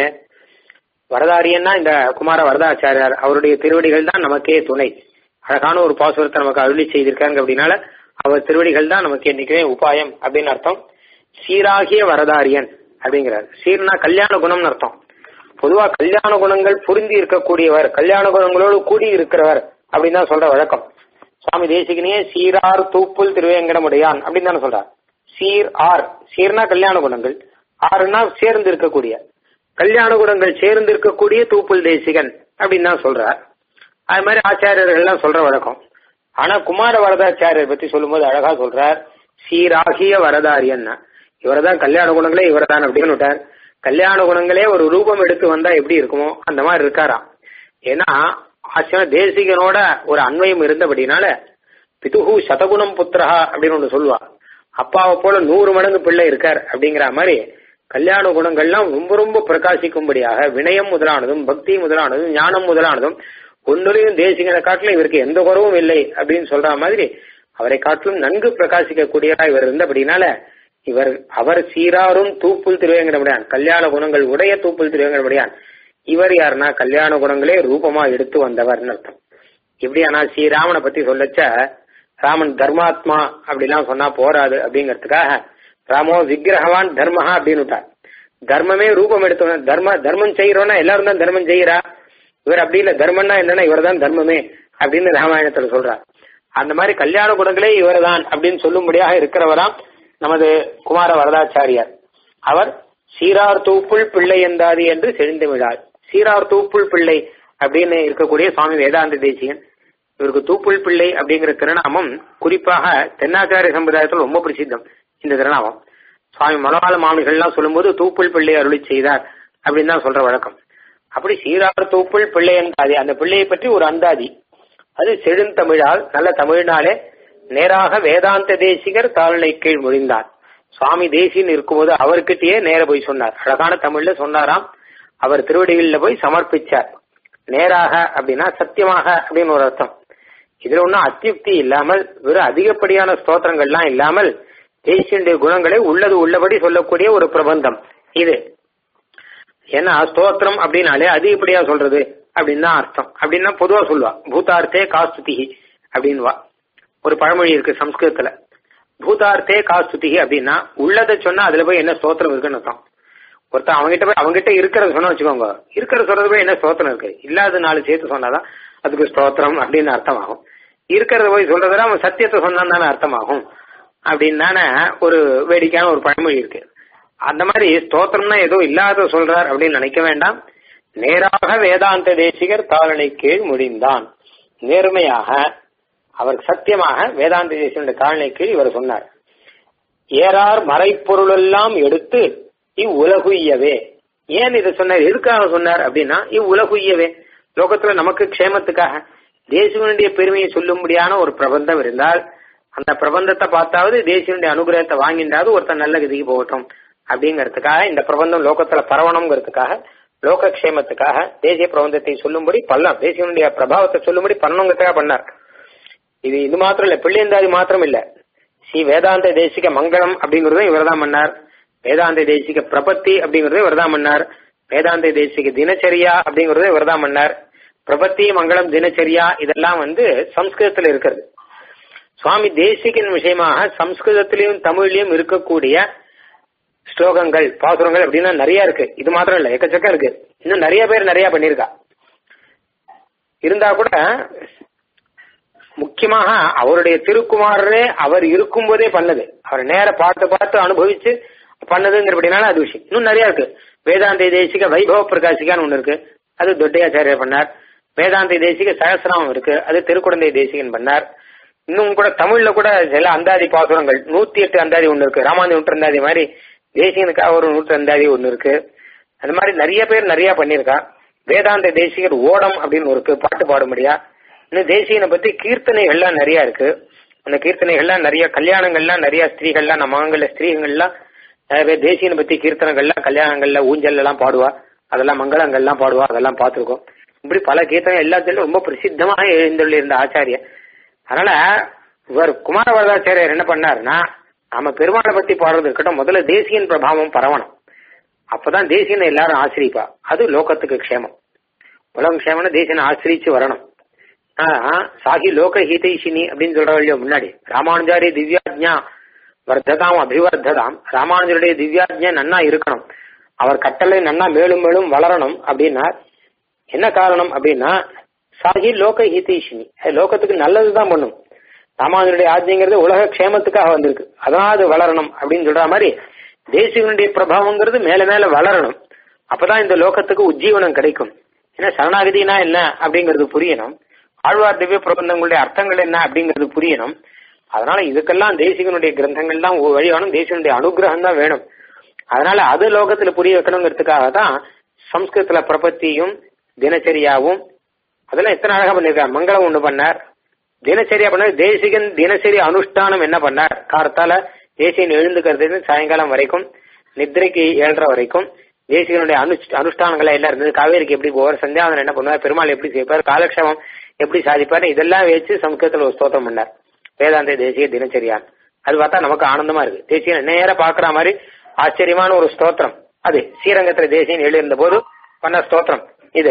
வரதாரியன்னா இந்த குமார வரதாச்சாரியார் அவருடைய திருவடிகள் தான் நமக்கே துணை அழகான ஒரு பாசுரத்தை நமக்கு அருளி செய்திருக்காங்க அப்படின்னால அவர் திருவடிகள் தான் நமக்கு என்னைக்குமே உபாயம் அப்படின்னு அர்த்தம் சீராகிய வரதாரியன் அப்படிங்கிறார் சீர்னா கல்யாண குணம்னு அர்த்தம் பொதுவா கல்யாண குணங்கள் புரிந்து இருக்கக்கூடியவர் கல்யாண குணங்களோடு கூடி இருக்கிறவர் அப்படின்னு தான் சொல்ற வழக்கம் சுவாமி தேசிகனையே சீரார் தூப்புல் திருவேங்கடமுடையான் அப்படின்னு தானே சொல்றார் சீர் ஆர் சீர்னா கல்யாண குணங்கள் ஆறுனா சேர்ந்து இருக்கக்கூடிய கல்யாண குணங்கள் சேர்ந்து இருக்கக்கூடிய தூப்புல் தேசிகன் அப்படின்னு தான் சொல்றார் அது மாதிரி ஆச்சாரியர்கள் எல்லாம் சொல்ற வழக்கம் ஆனா குமார வரதாச்சாரியர் பத்தி சொல்லும்போது அழகா சொல்றார் சீராகிய வரதாரியன்னா இவர்தான் கல்யாண குணங்களே இவர்தான் அப்படின்னு விட்டார் கல்யாண குணங்களே ஒரு ரூபம் எடுத்து வந்தா எப்படி இருக்குமோ அந்த மாதிரி இருக்காராம் ஏன்னா ஆச்சரிய தேசிகனோட ஒரு அன்வயம் இருந்தபடினால பிதுகு சதகுணம் புத்திரஹா அப்படின்னு ஒண்ணு சொல்லுவா அப்பாவை போல நூறு மடங்கு பிள்ளை இருக்கார் அப்படிங்கிற மாதிரி கல்யாண குணங்கள்லாம் ரொம்ப ரொம்ப பிரகாசிக்கும்படியாக வினயம் முதலானதும் பக்தி முதலானதும் ஞானம் முதலானதும் ஒன்னுலையும் தேசிகனை காட்டிலும் இவருக்கு எந்த குறவும் இல்லை அப்படின்னு சொல்ற மாதிரி அவரை காட்டிலும் நன்கு பிரகாசிக்கக்கூடியதா இவர் இருந்தபடினால இவர் அவர் சீராரும் தூப்புல் திருவேங்கடமுடையான் கல்யாண குணங்கள் உடைய தூப்புல் திருவேங்கடமுடையான் இவர் யாருன்னா கல்யாண குணங்களே ரூபமா எடுத்து வந்தவர்னு அர்த்தம் இப்படி ஆனா ஸ்ரீராமனை பத்தி சொல்லச்ச ராமன் தர்மாத்மா அப்படிலாம் சொன்னா போராது அப்படிங்கறதுக்காக ராமோ விக்கிரகவான் தர்மஹா அப்படின்னு விட்டார் தர்மமே ரூபம் எடுத்து தர்ம தர்மம் செய்யறோம்னா எல்லாரும் தான் தர்மம் செய்யறா இவர் அப்படி இல்ல தர்மம்னா என்னன்னா இவர் தான் தர்மமே அப்படின்னு ராமாயணத்துல சொல்றார் அந்த மாதிரி கல்யாண குணங்களே இவர் தான் அப்படின்னு சொல்லும்படியாக இருக்கிறவராம் நமது குமார வரதாச்சாரியார் அவர் சீரார் தூப்புள் பிள்ளை என்றாது என்று செழிந்துவிடார் சீரார் தூப்புள் பிள்ளை அப்படின்னு இருக்கக்கூடிய சுவாமி வேதாந்த தேசியன் இவருக்கு தூப்புள் பிள்ளை அப்படிங்கிற திருநாமம் குறிப்பாக தென்னாச்சாரிய சம்பிரதாயத்தில் ரொம்ப பிரசித்தம் இந்த திருநாமம் சுவாமி மனோகால மாமிகள்லாம் சொல்லும்போது தூப்புள் பிள்ளை அருளி செய்தார் அப்படின்னு தான் சொல்ற வழக்கம் அப்படி சீரார் தூப்புள் பிள்ளை என்றாதி அந்த பிள்ளையை பற்றி ஒரு அந்தாதி அது செழுந்தமிழால் நல்ல தமிழ்னாலே நேராக வேதாந்த தேசிகர் தாழ்நிலை கீழ் மொழிந்தார் சுவாமி தேசியன் இருக்கும்போது அவர்கிட்டயே நேர போய் சொன்னார் அழகான தமிழ்ல சொன்னாராம் அவர் திருவடிகளில் போய் சமர்ப்பிச்சார் நேராக அப்படின்னா சத்தியமாக அப்படின்னு ஒரு அர்த்தம் இதுல ஒன்றும் அத்தியுக்தி இல்லாமல் வெறும் அதிகப்படியான ஸ்தோத்திரங்கள்லாம் இல்லாமல் தேசியனுடைய குணங்களை உள்ளது உள்ளபடி சொல்லக்கூடிய ஒரு பிரபந்தம் இது ஏன்னா ஸ்தோத்திரம் அப்படின்னாலே அதிகப்படியா சொல்றது அப்படின்னு தான் அர்த்தம் அப்படின்னா பொதுவா சொல்லுவா பூதார்த்தே காஸ்துதி அப்படின்வா ஒரு பழமொழி இருக்கு சம்ஸ்கிருதத்துல பூதார்த்தே காஸ்துதி அப்படின்னா உள்ளதை சொன்னா அதுல போய் என்ன ஸ்தோத்திரம் இருக்குன்னு அர்த்தம் ஒருத்தன் அவங்ககிட்ட போய் அவங்ககிட்ட இருக்கிறத சொன்னா வச்சுக்கோங்க இருக்கிற சொல்றது போய் என்ன ஸ்தோத்திரம் இருக்கு இல்லாத நாலு சேர்த்து சொன்னாதான் அதுக்கு ஸ்தோத்திரம் அப்படின்னு அர்த்தமாகும் இருக்கிறத போய் சொல்றதுல அவன் சத்தியத்தை சொன்னான் தானே அர்த்தமாகும் அப்படின்னு தானே ஒரு வேடிக்கையான ஒரு பழமொழி இருக்கு அந்த மாதிரி ஸ்தோத்திரம்னா ஏதோ இல்லாத சொல்றார் அப்படின்னு நினைக்க வேண்டாம் நேராக வேதாந்த தேசிகர் தாளனை கீழ் முடிந்தான் நேர்மையாக அவர் சத்தியமாக வேதாந்த தேசிகனுடைய தாழ்நிலை கீழ் இவர் சொன்னார் ஏறார் மறைப்பொருளெல்லாம் எடுத்து இவ்வுலகுய்யவே ஏன் இதை சொன்னார் எதுக்காக சொன்னார் அப்படின்னா இவ்வுலகுய்யவே லோகத்துல நமக்கு க்ஷேமத்துக்காக தேசிகனுடைய பெருமையை சொல்லும்படியான ஒரு பிரபந்தம் இருந்தால் அந்த பிரபந்தத்தை பார்த்தாவது தேசியனுடைய அனுகிரகத்தை வாங்கிண்டாவது ஒருத்தன் நல்ல கதிக்கு போகட்டும் அப்படிங்கறதுக்காக இந்த பிரபந்தம் லோகத்துல பரவணுங்கிறதுக்காக லோக க்ஷேமத்துக்காக தேசிய பிரபந்தத்தை சொல்லும்படி பல்லாம் தேசியனுடைய பிரபாவத்தை சொல்லும்படி பண்ணணுங்கிறதுக்காக பண்ணார் இது இது மாத்திரம் இல்ல பிள்ளையந்தாதி மாத்திரம் இல்ல ஸ்ரீ வேதாந்த தேசிக மங்களம் அப்படிங்கறதும் இவர் தான் பண்ணார் வேதாந்த தேசிக பிரபத்தி அப்படிங்கறதும் இவர் தான் பண்ணார் வேதாந்த தேசிக தினச்சரியா அப்படிங்கறதும் இவர் தான் பண்ணார் பிரபத்தி மங்களம் தினச்சரியா இதெல்லாம் வந்து சம்ஸ்கிருதத்துல இருக்கிறது சுவாமி தேசிகின் விஷயமாக சம்ஸ்கிருதத்திலையும் தமிழ்லயும் இருக்கக்கூடிய ஸ்லோகங்கள் பாசுரங்கள் அப்படின்னா நிறைய இருக்கு இது மாத்திரம் இல்ல எக்கச்சக்கம் இருக்கு இன்னும் நிறைய பேர் நிறைய பண்ணிருக்கா இருந்தா கூட முக்கியமாக அவருடைய திருக்குமாரரே அவர் இருக்கும்போதே பண்ணது அவர் நேர பார்த்து பார்த்து அனுபவிச்சு பண்ணதுங்கிறபடினால அது விஷயம் இன்னும் நிறைய இருக்கு வேதாந்த தேசிக வைபவ பிரகாசிகான்னு ஒண்ணு இருக்கு அது தொட்டையாச்சாரியர் பண்ணார் வேதாந்த தேசிக சகசிராமம் இருக்கு அது திருக்குழந்தை தேசிகன் பண்ணார் இன்னும் கூட தமிழ்ல கூட சில அந்தாதி பாசுரங்கள் நூத்தி எட்டு அந்தாதி ஒண்ணு இருக்கு ராமாந்தி நூற்றந்தாதி மாதிரி தேசிகனுக்காக ஒரு நூற்றந்தாதி ஒண்ணு இருக்கு அந்த மாதிரி நிறைய பேர் நிறைய பண்ணிருக்கா வேதாந்த தேசிகர் ஓடம் அப்படின்னு ஒரு இருக்கு பாட்டு பாடும்படியா இன்னும் தேசியனை பத்தி கீர்த்தனைகள்லாம் நிறைய இருக்கு அந்த கீர்த்தனைகள்லாம் நிறைய கல்யாணங்கள்லாம் நிறைய ஸ்திரீகள்லாம் நம்ம மகங்கள ஸ்திரீகள்லாம் நிறைய பேர் தேசியனை பத்தி கீர்த்தனங்கள்லாம் கல்யாணங்கள்ல ஊஞ்சல் எல்லாம் பாடுவா அதெல்லாம் மங்களங்கள்லாம் பாடுவா அதெல்லாம் பார்த்திருக்கோம் இப்படி பல கீர்த்தனம் எல்லாத்திலும் ரொம்ப பிரசித்தமாக எழுந்துள்ள இருந்த ஆச்சாரியர் அதனால இவர் குமார வரதாச்சாரியர் என்ன பண்ணாருன்னா நம்ம பெருமாளை பத்தி பாடுறது இருக்கட்டும் முதல்ல தேசியன் பிரபாவம் பரவணும் அப்பதான் தேசியனை எல்லாரும் ஆசிரிப்பா அது லோகத்துக்கு க்ஷேமம் உலகம் க்ஷேமம்னா தேசியனை ஆசிரிச்சு வரணும் ஆனா சாகி லோக ஹீதைஷினி அப்படின்னு சொல்ற இல்லையோ முன்னாடி ராமானுஜாரி திவ்யாஜ்ஞா வர்த்ததாம் அபிவர்த்ததாம் ராமானுஜருடைய திவ்யாஜ்ஞா நன்னா இருக்கணும் அவர் கட்டளை நன்னா மேலும் மேலும் வளரணும் அப்படின்னா என்ன காரணம் அப்படின்னா சாகி லோக ஹிதீஷினி லோகத்துக்கு நல்லதுதான் பண்ணும் ராமானுஜருடைய ஆஜ்யங்கிறது உலக க்ஷேமத்துக்காக வந்திருக்கு அதான் அது வளரணும் அப்படின்னு சொல்ற மாதிரி தேசிகனுடைய பிரபாவங்கிறது மேல மேல வளரணும் அப்பதான் இந்த லோகத்துக்கு உஜ்ஜீவனம் கிடைக்கும் ஏன்னா சரணாகதினா என்ன அப்படிங்கிறது புரியணும் ஆழ்வார் திவ்ய பிரபந்தங்களுடைய அர்த்தங்கள் என்ன அப்படிங்கிறது புரியணும் அதனால இதுக்கெல்லாம் தேசிகனுடைய கிரந்தங்கள் தான் வழியானும் தேசிகனுடைய அனுகிரகம் தான் வேணும் அதனால அது லோகத்துல புரிய வைக்கணுங்கிறதுக்காக தான் சம்ஸ்கிருதத்துல பிரபத்தியும் தினச்சரியாவும் அதெல்லாம் எத்தனை அழகா பண்ணிருக்கார் மங்களம் ஒண்ணு பண்ணார் தினச்சரியா பண்ணார் தேசிகன் தினசரி அனுஷ்டானம் என்ன பண்ணார் கார்த்தால தேசியன் எழுந்துக்கிறது சாயங்காலம் வரைக்கும் நித்ரைக்கு ஏழரை வரைக்கும் தேசிகனுடைய அனு அனுஷ்டானங்களை எல்லாம் இருந்தது காவேரிக்கு எப்படி போவார் சந்தியாவதன் என்ன பண்ணுவார் பெருமாள் எப்படி செய்வார் காலக்ஷேமம் எப்படி சாதிப்பார் இதெல்லாம் வச்சு சம்ஸ்கிருதத்துல ஒரு ஸ்தோத்திரம் பண்ணார் வேதாந்த தேசிய தினச்சரியான் அது பார்த்தா நமக்கு ஆனந்தமா இருக்கு தேசியன் நேர பாக்குற மாதிரி ஆச்சரியமான ஒரு ஸ்தோத்திரம் அது ஸ்ரீரங்கத்துல தேசியன் எழுதியிருந்த போது பண்ண ஸ்தோத்திரம் இது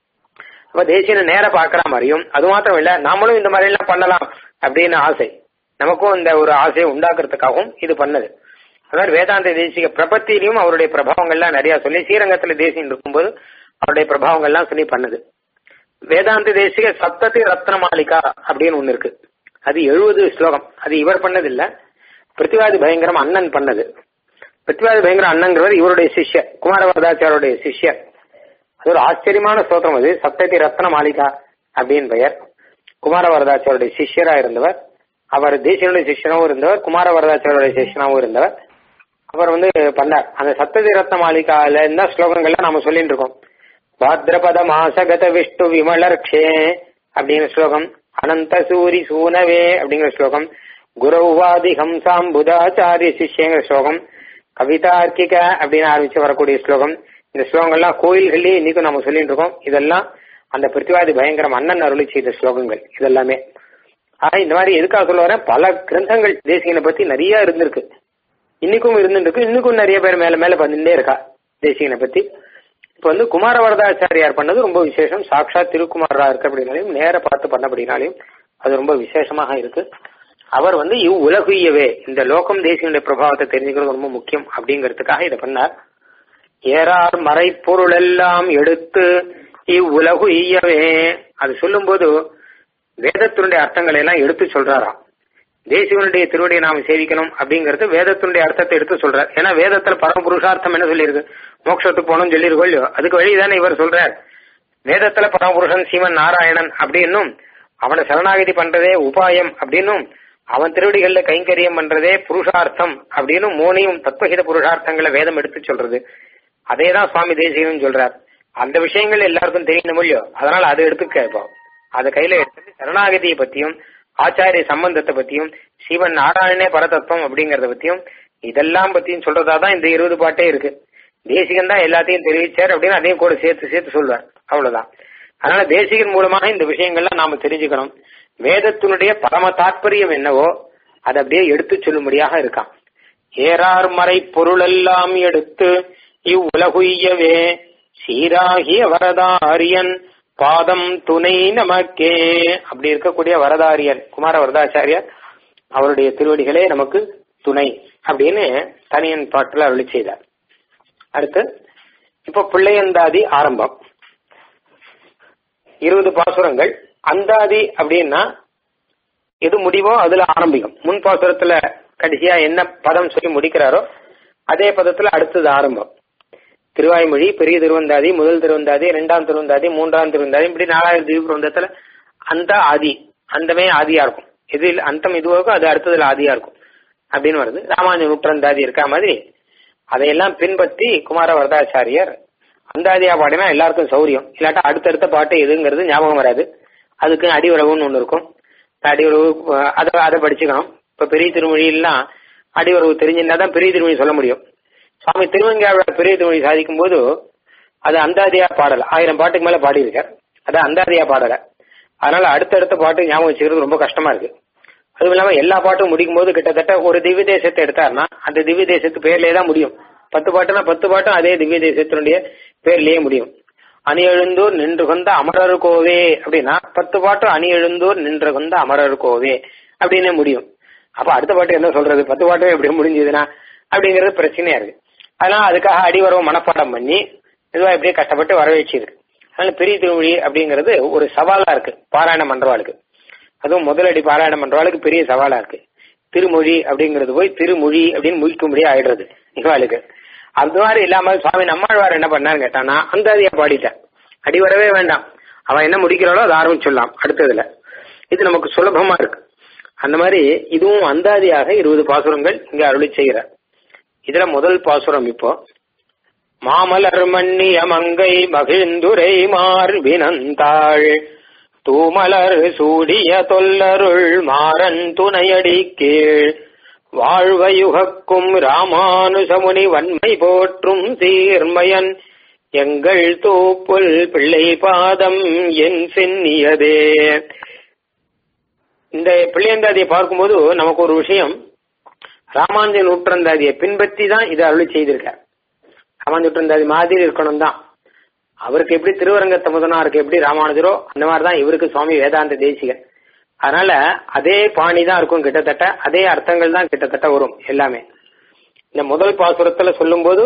அப்ப தேசியனை நேர பாக்குற மாதிரியும் அது மாத்திரம் இல்ல நாமளும் இந்த மாதிரி எல்லாம் பண்ணலாம் அப்படின்னு ஆசை நமக்கும் இந்த ஒரு ஆசையை உண்டாக்குறதுக்காகவும் இது பண்ணது அதாவது வேதாந்த தேசிக பிரபத்திலையும் அவருடைய பிரபாவங்கள்லாம் நிறைய சொல்லி ஸ்ரீரங்கத்துல தேசியம் இருக்கும்போது அவருடைய பிரபாவங்கள்லாம் சொல்லி பண்ணது வேதாந்த தேசிக சப்ததி ரத்ன மாளிகா அப்படின்னு ஒண்ணு இருக்கு அது எழுபது ஸ்லோகம் அது இவர் பண்ணது இல்ல பிருத்திவாதி பயங்கரம் அண்ணன் பண்ணது பிருத்திவாதி பயங்கரம் அண்ணங்கிறவர் இவருடைய சிஷ்யர் குமாரவரதாச்சாரோடைய சிஷ்யர் அது ஒரு ஆச்சரியமான ஸ்தோத்திரம் அது சப்ததி ரத்ன மாளிகா அப்படின்னு பெயர் குமாரவரதாச்சாரோடைய சிஷ்யரா இருந்தவர் அவர் தேசியனுடைய சிஷ்யனாவும் இருந்தவர் குமாரவரதாச்சாரோடைய சிஷ்யனாவும் இருந்தவர் அவர் வந்து பண்ணார் அந்த சப்ததி ரத்ன மாளிகால இந்த ஸ்லோகங்கள்லாம் நாம சொல்லிட்டு இருக்கோம் பாத்ரபத மாசகத விஷ்ணு விமலர்க்ஷே அப்படின்னு ஸ்லோகம் அனந்த சூரி சூனவே அப்படிங்கிற ஸ்லோகம் குரௌவாதி ஹம்சாம் புதாச்சாரிய சிஷ்யங்கிற ஸ்லோகம் கவிதார்க்கிக அப்படின்னு ஆரம்பிச்சு வரக்கூடிய ஸ்லோகம் இந்த ஸ்லோகங்கள்லாம் கோயில்கள்லயே இன்னைக்கும் நம்ம சொல்லிட்டு இருக்கோம் இதெல்லாம் அந்த பிருத்திவாதி பயங்கரம் அண்ணன் அருளி செய்த ஸ்லோகங்கள் இதெல்லாமே ஆனா இந்த மாதிரி எதுக்காக சொல்ல வரேன் பல கிரந்தங்கள் தேசிகனை பத்தி நிறைய இருந்திருக்கு இன்னைக்கும் இருந்துருக்கு இன்னைக்கும் நிறைய பேர் மேல மேல பண்ணிட்டே இருக்கா தேசிகனை பத்தி இப்ப வந்து குமார வரதாச்சாரியார் பண்ணது ரொம்ப விசேஷம் சாட்சாத் திருக்குமாரா இருக்கு அப்படின்னாலையும் நேர பார்த்து பண்ணபடினாலையும் அது ரொம்ப விசேஷமாக இருக்கு அவர் வந்து இவ் உலகுயவே இந்த லோகம் தேசியனுடைய பிரபாவத்தை தெரிஞ்சுக்கிறது ரொம்ப முக்கியம் அப்படிங்கிறதுக்காக இதை பண்ணார் ஏறார் மறைப்பொருள் எல்லாம் எடுத்து இவ்வுலகு ஈயவே அது சொல்லும்போது வேதத்தினுடைய அர்த்தங்களை எல்லாம் எடுத்து சொல்றாராம் தேசிவனுடைய திருவடியை நாம் சேவிக்கணும் அப்படிங்கறது வேதத்தினுடைய அர்த்தத்தை எடுத்து சொல்றார் ஏன்னா வேதத்துல பரம புருஷார்த்தம் என்ன சொல்லியிருக்கு மோட்சத்துக்கு போகணும்னு சொல்லியிருக்கோம் இல்லையோ அதுக்கு வழிதானே இவர் சொல்றார் வேதத்துல பரமபுருஷன் சீமன் நாராயணன் அப்படின்னும் அவனை சரணாகதி பண்றதே உபாயம் அப்படின்னும் அவன் திருவடிகள்ல கைங்கரியம் பண்றதே புருஷார்த்தம் அப்படின்னு மூணையும் தத்துவஹித புருஷார்த்தங்களை வேதம் எடுத்து சொல்றது அதே தான் சுவாமி தேசிகனும் சொல்றார் அந்த விஷயங்கள் எல்லாருக்கும் தெரியணும் இல்லையோ அதனால அதை எடுத்துக்க இப்போ அதை கையில எடுத்து சரணாகதியை பத்தியும் ஆச்சாரிய சம்பந்தத்தை பத்தியும் சிவன் நாராயணே பரதத்துவம் அப்படிங்கறத பத்தியும் இதெல்லாம் பத்தியும் சொல்றதா தான் இந்த இருபது பாட்டே இருக்கு தேசிகன் தான் எல்லாத்தையும் தெரிவிச்சார் அப்படின்னு அதையும் கூட சேர்த்து சேர்த்து சொல்வார் அவ்வளவுதான் அதனால தேசிகன் மூலமாக இந்த விஷயங்கள்லாம் நாம தெரிஞ்சுக்கணும் வேதத்தினுடைய பரம தாற்பயம் என்னவோ அதை அப்படியே எடுத்து சொல்லும்படியாக இருக்கான் ஏறார் மறை பொருளெல்லாம் எடுத்து இவ்வுலகுய்யவே சீராகிய வரதாரியன் பாதம் துணை நமக்கே அப்படி இருக்கக்கூடிய வரதாரியன் குமார வரதாச்சாரியர் அவருடைய திருவடிகளே நமக்கு துணை அப்படின்னு தனியன் பாட்டுல அருளி செய்தார் அடுத்து இப்ப பிள்ளையந்தாதி ஆரம்பம் இருபது பாசுரங்கள் அந்தாதி அப்படின்னா எது முடிவோ அதுல ஆரம்பிக்கும் முன் பாசுரத்துல கடைசியா என்ன பதம் சொல்லி முடிக்கிறாரோ அதே பதத்துல அடுத்தது ஆரம்பம் திருவாய்மொழி பெரிய திருவந்தாதி முதல் திருவந்தாதி இரண்டாம் திருவந்தாதி மூன்றாம் திருவந்தாதி இப்படி நாலாயிரம் திருவந்தத்துல அந்த ஆதி அந்தமே ஆதியா இருக்கும் எது அந்தம் இதுவோ இருக்கோ அது அடுத்ததுல ஆதியா இருக்கும் அப்படின்னு வருது ராமானுஜ நூற்றந்தாதி இருக்கா மாதிரி அதையெல்லாம் பின்பற்றி குமார வரதாச்சாரியர் அந்தாதியா பாடினா எல்லாருக்கும் சௌரியம் இல்லாட்டா அடுத்தடுத்த பாட்டு எதுங்கிறது ஞாபகம் வராது அதுக்கு அடிவரவுன்னு ஒன்று இருக்கும் அடிவரவு அதை அதை படிச்சுக்கணும் இப்ப பெரிய திருமொழியெல்லாம் அடிவரவு தெரிஞ்சிருந்தா தான் பெரிய திருமொழி சொல்ல முடியும் சுவாமி திருவங்காவியார் பெரிய திருமொழி சாதிக்கும் போது அது அந்தாதியா பாடல ஆயிரம் பாட்டுக்கு மேல பாடியிருக்கார் அது அந்தாதியா பாடல அதனால அடுத்தடுத்த பாட்டு ஞாபகம் வச்சுக்கிறது ரொம்ப கஷ்டமா இருக்கு அதுவும் இல்லாம எல்லா பாட்டும் முடிக்கும் போது கிட்டத்தட்ட ஒரு திவ்ய தேசத்தை எடுத்தாருன்னா அந்த திவ்ய தேசத்து பேர்லயே தான் முடியும் பத்து பாட்டுனா பத்து பாட்டும் அதே திவ்ய தேசத்தினுடைய பேர்லயே முடியும் அணி எழுந்தூர் நின்று கொண்ட அமரர் கோவே அப்படின்னா பத்து பாட்டும் அணி எழுந்தூர் நின்று கொண்ட அமரர் கோவே அப்படின்னே முடியும் அப்ப அடுத்த பாட்டு என்ன சொல்றது பத்து பாட்டும் எப்படி முடிஞ்சதுன்னா அப்படிங்கிறது பிரச்சனையா இருக்கு அதனால அதுக்காக அடிவரவு மனப்பாடம் பண்ணி இதுவா எப்படியே கஷ்டப்பட்டு வர வச்சிருக்கு அதனால பெரிய திருமொழி அப்படிங்கிறது ஒரு சவாலா இருக்கு பாராயணம் பண்றவாளுக்கு அதுவும் முதலடி பாராயணம் பண்றவாளுக்கு பெரிய சவாலா இருக்கு திருமொழி அப்படிங்கிறது போய் திருமொழி அப்படின்னு முழிக்கும்படி ஆயிடுறது இவாளுக்கு அது மாதிரி இல்லாம சுவாமி நம்மாழ்வார் என்ன பண்ணாரு கேட்டானா அந்த அதிக பாடிட்டார் அடி வரவே வேண்டாம் அவன் என்ன முடிக்கிறாளோ அதை ஆரம்பிச்சுடலாம் அடுத்ததுல இது நமக்கு சுலபமா இருக்கு அந்த மாதிரி இதுவும் அந்தாதியாக இருபது பாசுரங்கள் இங்க அருளி செய்கிறார் இதுல முதல் பாசுரம் இப்போ மாமலர் மன்னிய மங்கை மகிழ்ந்துரை மார்பினந்தாள் தூமலர் சூடிய தொல்லருள் மாறன் துணையடி கீழ் வாழ்வயுகக்கும் ராமானுசமுனி வன்மை போற்றும் சீர்மயன் எங்கள் தூப்புல் பிள்ளை பாதம் என் சென்னியதே இந்த பிள்ளையந்தாதியை பார்க்கும்போது நமக்கு ஒரு விஷயம் ராமானுஜ நூற்றந்தாதியை பின்பற்றி தான் இதை அருளி செய்திருக்கார் ராமானுஜ நூற்றந்தாதி மாதிரி இருக்கணும் தான் அவருக்கு எப்படி திருவரங்கத்த முதனாருக்கு எப்படி ராமானுஜரோ அந்த மாதிரி தான் இவருக்கு சுவாமி வேதாந்த தேசிகன் அதனால அதே பாணி தான் இருக்கும் கிட்டத்தட்ட அதே அர்த்தங்கள் தான் கிட்டத்தட்ட வரும் எல்லாமே இந்த முதல் பாசுரத்துல சொல்லும்போது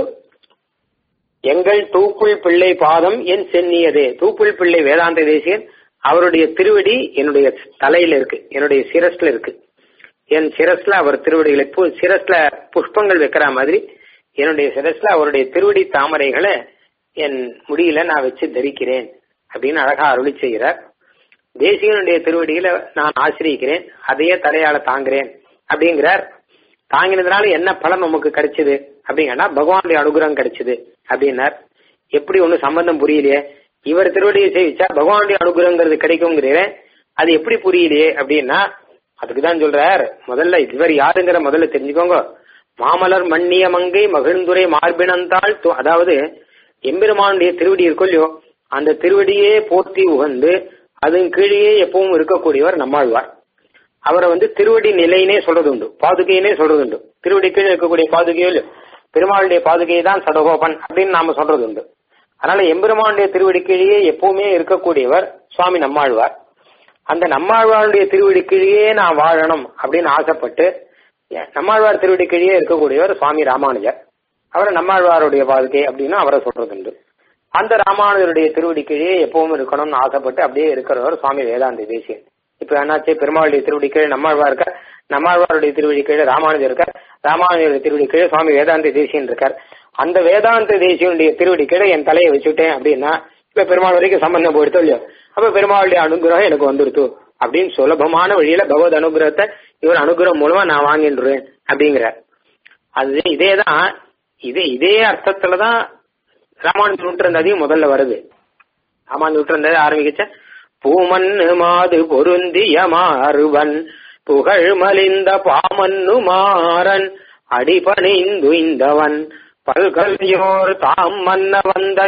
எங்கள் தூக்குள் பிள்ளை பாதம் என் சென்னியதே தூக்குள் பிள்ளை வேதாந்த தேசியன் அவருடைய திருவடி என்னுடைய தலையில இருக்கு என்னுடைய சிரஸ்ல இருக்கு என் சிரஸ்ல அவர் திருவடிகளை பூ- சிரஸ்ல புஷ்பங்கள் வைக்கிற மாதிரி என்னுடைய சிரஸ்ல அவருடைய திருவடி தாமரைகளை என் முடியில நான் வச்சு தரிக்கிறேன் அப்படின்னு அழகா அருளி செய்கிறார் தேசிகனுடைய திருவடியில நான் ஆசிரியிக்கிறேன் அதையே தலையால தாங்குறேன் அப்படிங்கிறார் தாங்கினதுனால என்ன பலன் நமக்கு கிடைச்சது அப்படிங்கன்னா பகவானுடைய அனுகிரகம் கிடைச்சது அப்படின்னார் எப்படி ஒன்னும் சம்பந்தம் புரியலையே இவர் திருவடியை சேவிச்சா பகவானுடைய அனுகிரகங்கிறது கிடைக்குங்கிறீரே அது எப்படி புரியலையே அப்படின்னா அதுக்குதான் சொல்றார் முதல்ல இவர் யாருங்கிற முதல்ல தெரிஞ்சுக்கோங்க மாமலர் மன்னிய மங்கை மகிழ்ந்துரை மார்பினந்தாள் து- அதாவது எம்பெருமானுடைய திருவடி இருக்கோ இல்லையோ அந்த திருவடியே போற்றி உகந்து அதன் கீழே எப்பவும் இருக்கக்கூடியவர் நம்மாழ்வார் அவரை வந்து திருவடி நிலைனே சொல்றது உண்டு பாதுகையினே சொல்றது உண்டு திருவடி கீழே இருக்கக்கூடிய பாதுகையோ இல்லையோ பெருமாளுடைய பாதுகை தான் சடகோபன் அப்படின்னு நாம சொல்றது உண்டு அதனால எம்பெருமானுடைய திருவடி கீழே எப்பவுமே இருக்கக்கூடியவர் சுவாமி நம்மாழ்வார் அந்த நம்மாழ்வாருடைய திருவடி கீழே நான் வாழணும் அப்படின்னு ஆசைப்பட்டு நம்மாழ்வார் திருவடி கீழே இருக்கக்கூடியவர் சுவாமி ராமானுஜர் அவரை நம்மாழ்வாருடைய பாதுகை அப்படின்னு அவரை சொல்றது உண்டு அந்த ராமானுஜருடைய திருவடி கீழே எப்பவும் இருக்கணும்னு ஆசைப்பட்டு அப்படியே இருக்கிறவர் சுவாமி வேதாந்த தேசியன் இப்ப என்னாச்சு பெருமாளுடைய திருவடி கீழே நம்மாழ்வார் இருக்கார் நம்மாழ்வாருடைய திருவடி கீழே ராமானுஜர் இருக்கார் ராமானுஜருடைய திருவடி கீழே சுவாமி வேதாந்த தேசியன் இருக்கார் அந்த வேதாந்த தேசியனுடைய திருவடி கீழே என் தலையை வச்சுட்டேன் அப்படின்னா இப்ப பெருமாள் வரைக்கும் சம்பந்தம் போயிடுத்தோ இல்லையோ அப்ப பெருமாளுடைய அனுகிரகம் எனக்கு வந்துடுத்து அப்படின்னு சுலபமான வழியில பகவத் அனுகிரகத்தை இவர் அனுகிரகம் மூலமா நான் வாங்கிடுறேன் அப்படிங்கிறார் அது இதேதான் இதே இதே அர்த்தத்துலதான் ராமானுஜ நூற்றந்தாதியும் முதல்ல வருது ராமானுஜ நூற்றந்தாதி ஆரம்பிக்கச்ச பூமன்னு மாது பொருந்திய மாறுவன் புகழ் மலிந்த பாமன்னு மாறன் அடிபணிந்துய்ந்தவன் பல்கல்யோர் தாம் மன்ன வந்த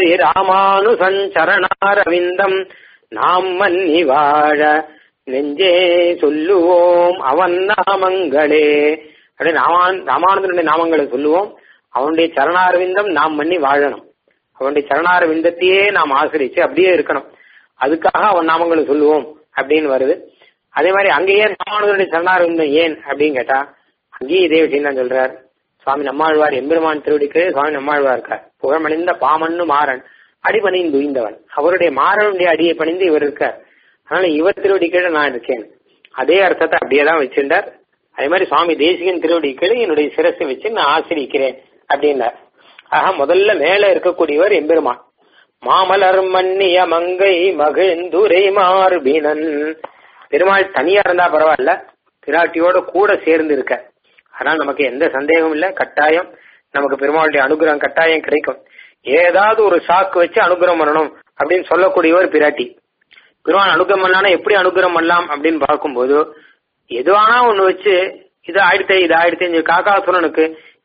ராமானுசஞ்சரணாரவிந்தம் நாம் மன்னி வாழ நெஞ்சே சொல்லுவோம் அவன் நாமங்களே அப்படி ராமான் ராமானுஜனுடைய நாமங்களை சொல்லுவோம் அவனுடைய சரணாரவிந்தம் நாம் மன்னி வாழணும் அவனுடைய சரணாரவிந்தத்தையே நாம் ஆசிரிச்சு அப்படியே இருக்கணும் அதுக்காக அவன் நாமங்களை சொல்லுவோம் அப்படின்னு வருது அதே மாதிரி அங்கேயே ராமானுஜனுடைய சரணாரவிந்தம் ஏன் அப்படின்னு கேட்டா அங்கேயும் இதே விஷயம் தான் சொல்றார் சுவாமி நம்மாழ்வார் எம்பெருமான் திருவடிக்கு சுவாமி நம்மாழ்வார் இருக்கார் புகழ்மணிந்த பாமன்னு மாறன் அடிபணிந்து உய்ந்தவன் அவருடைய மாறனுடைய அடியை பணிந்து இவர் இருக்கார் அதனால இவர் திருவடி கீழே நான் இருக்கேன் அதே அர்த்தத்தை அப்படியே தான் வச்சிருந்தார் அதே மாதிரி சுவாமி தேசிகன் திருவடி கீழே என்னுடைய சிரசை வச்சு நான் ஆசிரிக்கிறேன் அப்படின்னார் ஆக முதல்ல மேல இருக்கக்கூடியவர் எம்பெருமான் மாமலர் மன்னிய மங்கை மகிழ்ந்துரை மார்பினன் பெருமாள் தனியா இருந்தா பரவாயில்ல பிராட்டியோட கூட சேர்ந்து இருக்க அதனால நமக்கு எந்த சந்தேகமும் இல்ல கட்டாயம் நமக்கு பெருமாளுடைய அனுகிரகம் கட்டாயம் கிடைக்கும் ஏதாவது ஒரு சாக்கு வச்சு அனுகிரகம் பண்ணணும் அப்படின்னு சொல்லக்கூடியவர் பிராட்டி பெருமாள் அனுகிரகம் பண்ணலாம்னா எப்படி அனுகிரகம் பண்ணலாம் அப்படின்னு பார்க்கும்போது எதுவானா ஒண்ணு வச்சு இது ஆயிடுத்தே இது ஆயிடுத்தே காக்காசுரனுக்கு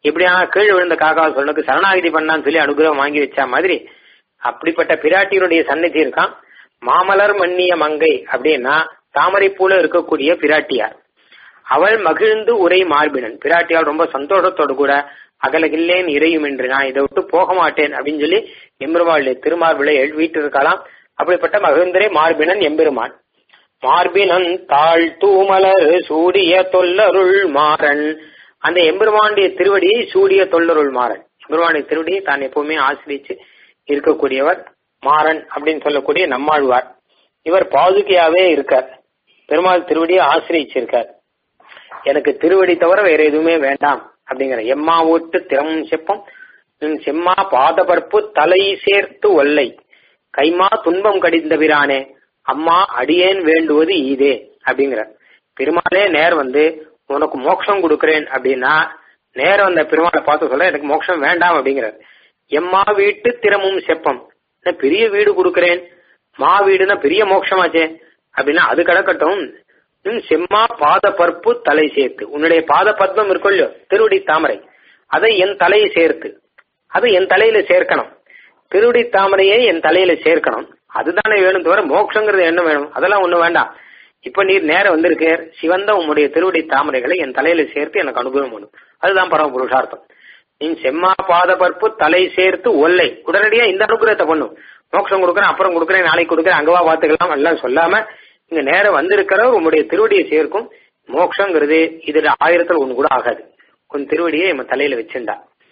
இப்படியா கீழ் விழுந்த காக்கா சொன்னக்கு சரணாகிதி பண்ணான்னு சொல்லி அனுகிரகம் வாங்கி வச்ச மாதிரி அப்படிப்பட்ட பிராட்டியினுடைய சந்நிதி இருக்கான் மாமலர் மன்னிய மங்கை அப்படின்னா தாமரை பூல இருக்கக்கூடிய பிராட்டியார் அவள் மகிழ்ந்து உரை மார்பினன் பிராட்டியால் ரொம்ப சந்தோஷத்தோடு கூட அகலகில்லேன் இறையும் என்று நான் இதை விட்டு போக மாட்டேன் அப்படின்னு சொல்லி எம்பெருமாள் திருமார்பிளை வீட்டு இருக்கலாம் அப்படிப்பட்ட மகிழ்ந்தரே மார்பினன் எம்பெருமான் மார்பினன் தாழ் தூமலர் சூடிய தொல்லருள் மாறன் அந்த எம்பெருமானுடைய திருவடியை சூடிய தொல்லருள் மாறன் எம்பெருமானுடைய திருவடியை தான் எப்பவுமே ஆசிரிச்சு இருக்கக்கூடியவர் மாறன் அப்படின்னு சொல்லக்கூடிய நம்மாழ்வார் இவர் பாதுகையாவே இருக்கார் பெருமாள் திருவடியை ஆசிரிச்சிருக்கார் எனக்கு திருவடி தவிர வேற எதுவுமே வேண்டாம் அப்படிங்கிற எம்மா ஓட்டு திறமும் செப்பம் நின் செம்மா பாதபற்பு தலை சேர்த்து ஒல்லை கைமா துன்பம் கடிந்த பிரானே அம்மா அடியேன் வேண்டுவது ஈதே அப்படிங்கிற பெருமாளே நேர் வந்து உனக்கு மோட்சம் கொடுக்கிறேன் அப்படின்னா நேர வந்த பெருமாளை பார்த்து சொல்ற எனக்கு மோட்சம் வேண்டாம் அப்படிங்கிறார் எம்மா வீட்டு திறமும் செப்பம் நான் பெரிய வீடு கொடுக்கிறேன் மா வீடுனா பெரிய மோட்சமாச்சே அப்படின்னா அது கிடக்கட்டும் உன் செம்மா பாத பற்பு தலை சேர்த்து உன்னுடைய பாத பத்மம் இருக்கொள்ளோ திருவடி தாமரை அதை என் தலையை சேர்த்து அது என் தலையில சேர்க்கணும் திருவடி தாமரையை என் தலையில சேர்க்கணும் அதுதானே வேணும் தவிர மோட்சங்கிறது என்ன வேணும் அதெல்லாம் ஒண்ணு வேண்டாம் இப்ப நீர் நேரம் வந்திருக்க சிவந்த உம்முடைய திருவடி தாமரைகளை என் தலையில சேர்த்து எனக்கு அனுபவம் பண்ணும் அதுதான் பரம புருஷார்த்தம் நீ செம்மா பாத பற்பு தலை சேர்த்து ஒல்லை உடனடியா இந்த அனுகிரகத்தை பண்ணும் மோட்சம் கொடுக்குறேன் அப்புறம் கொடுக்குறேன் நாளைக்கு கொடுக்குறேன் அங்கவா பாத்துக்கலாம் எல்லாம் சொல்லாம இங்க நேரம் வந்திருக்கிறவர் உங்களுடைய திருவடியை சேர்க்கும் மோட்சங்கிறது இதுல ஆயிரத்துல ஒண்ணு கூட ஆகாது உன் திருவடியை நம்ம தலையில வச்சிருந்தா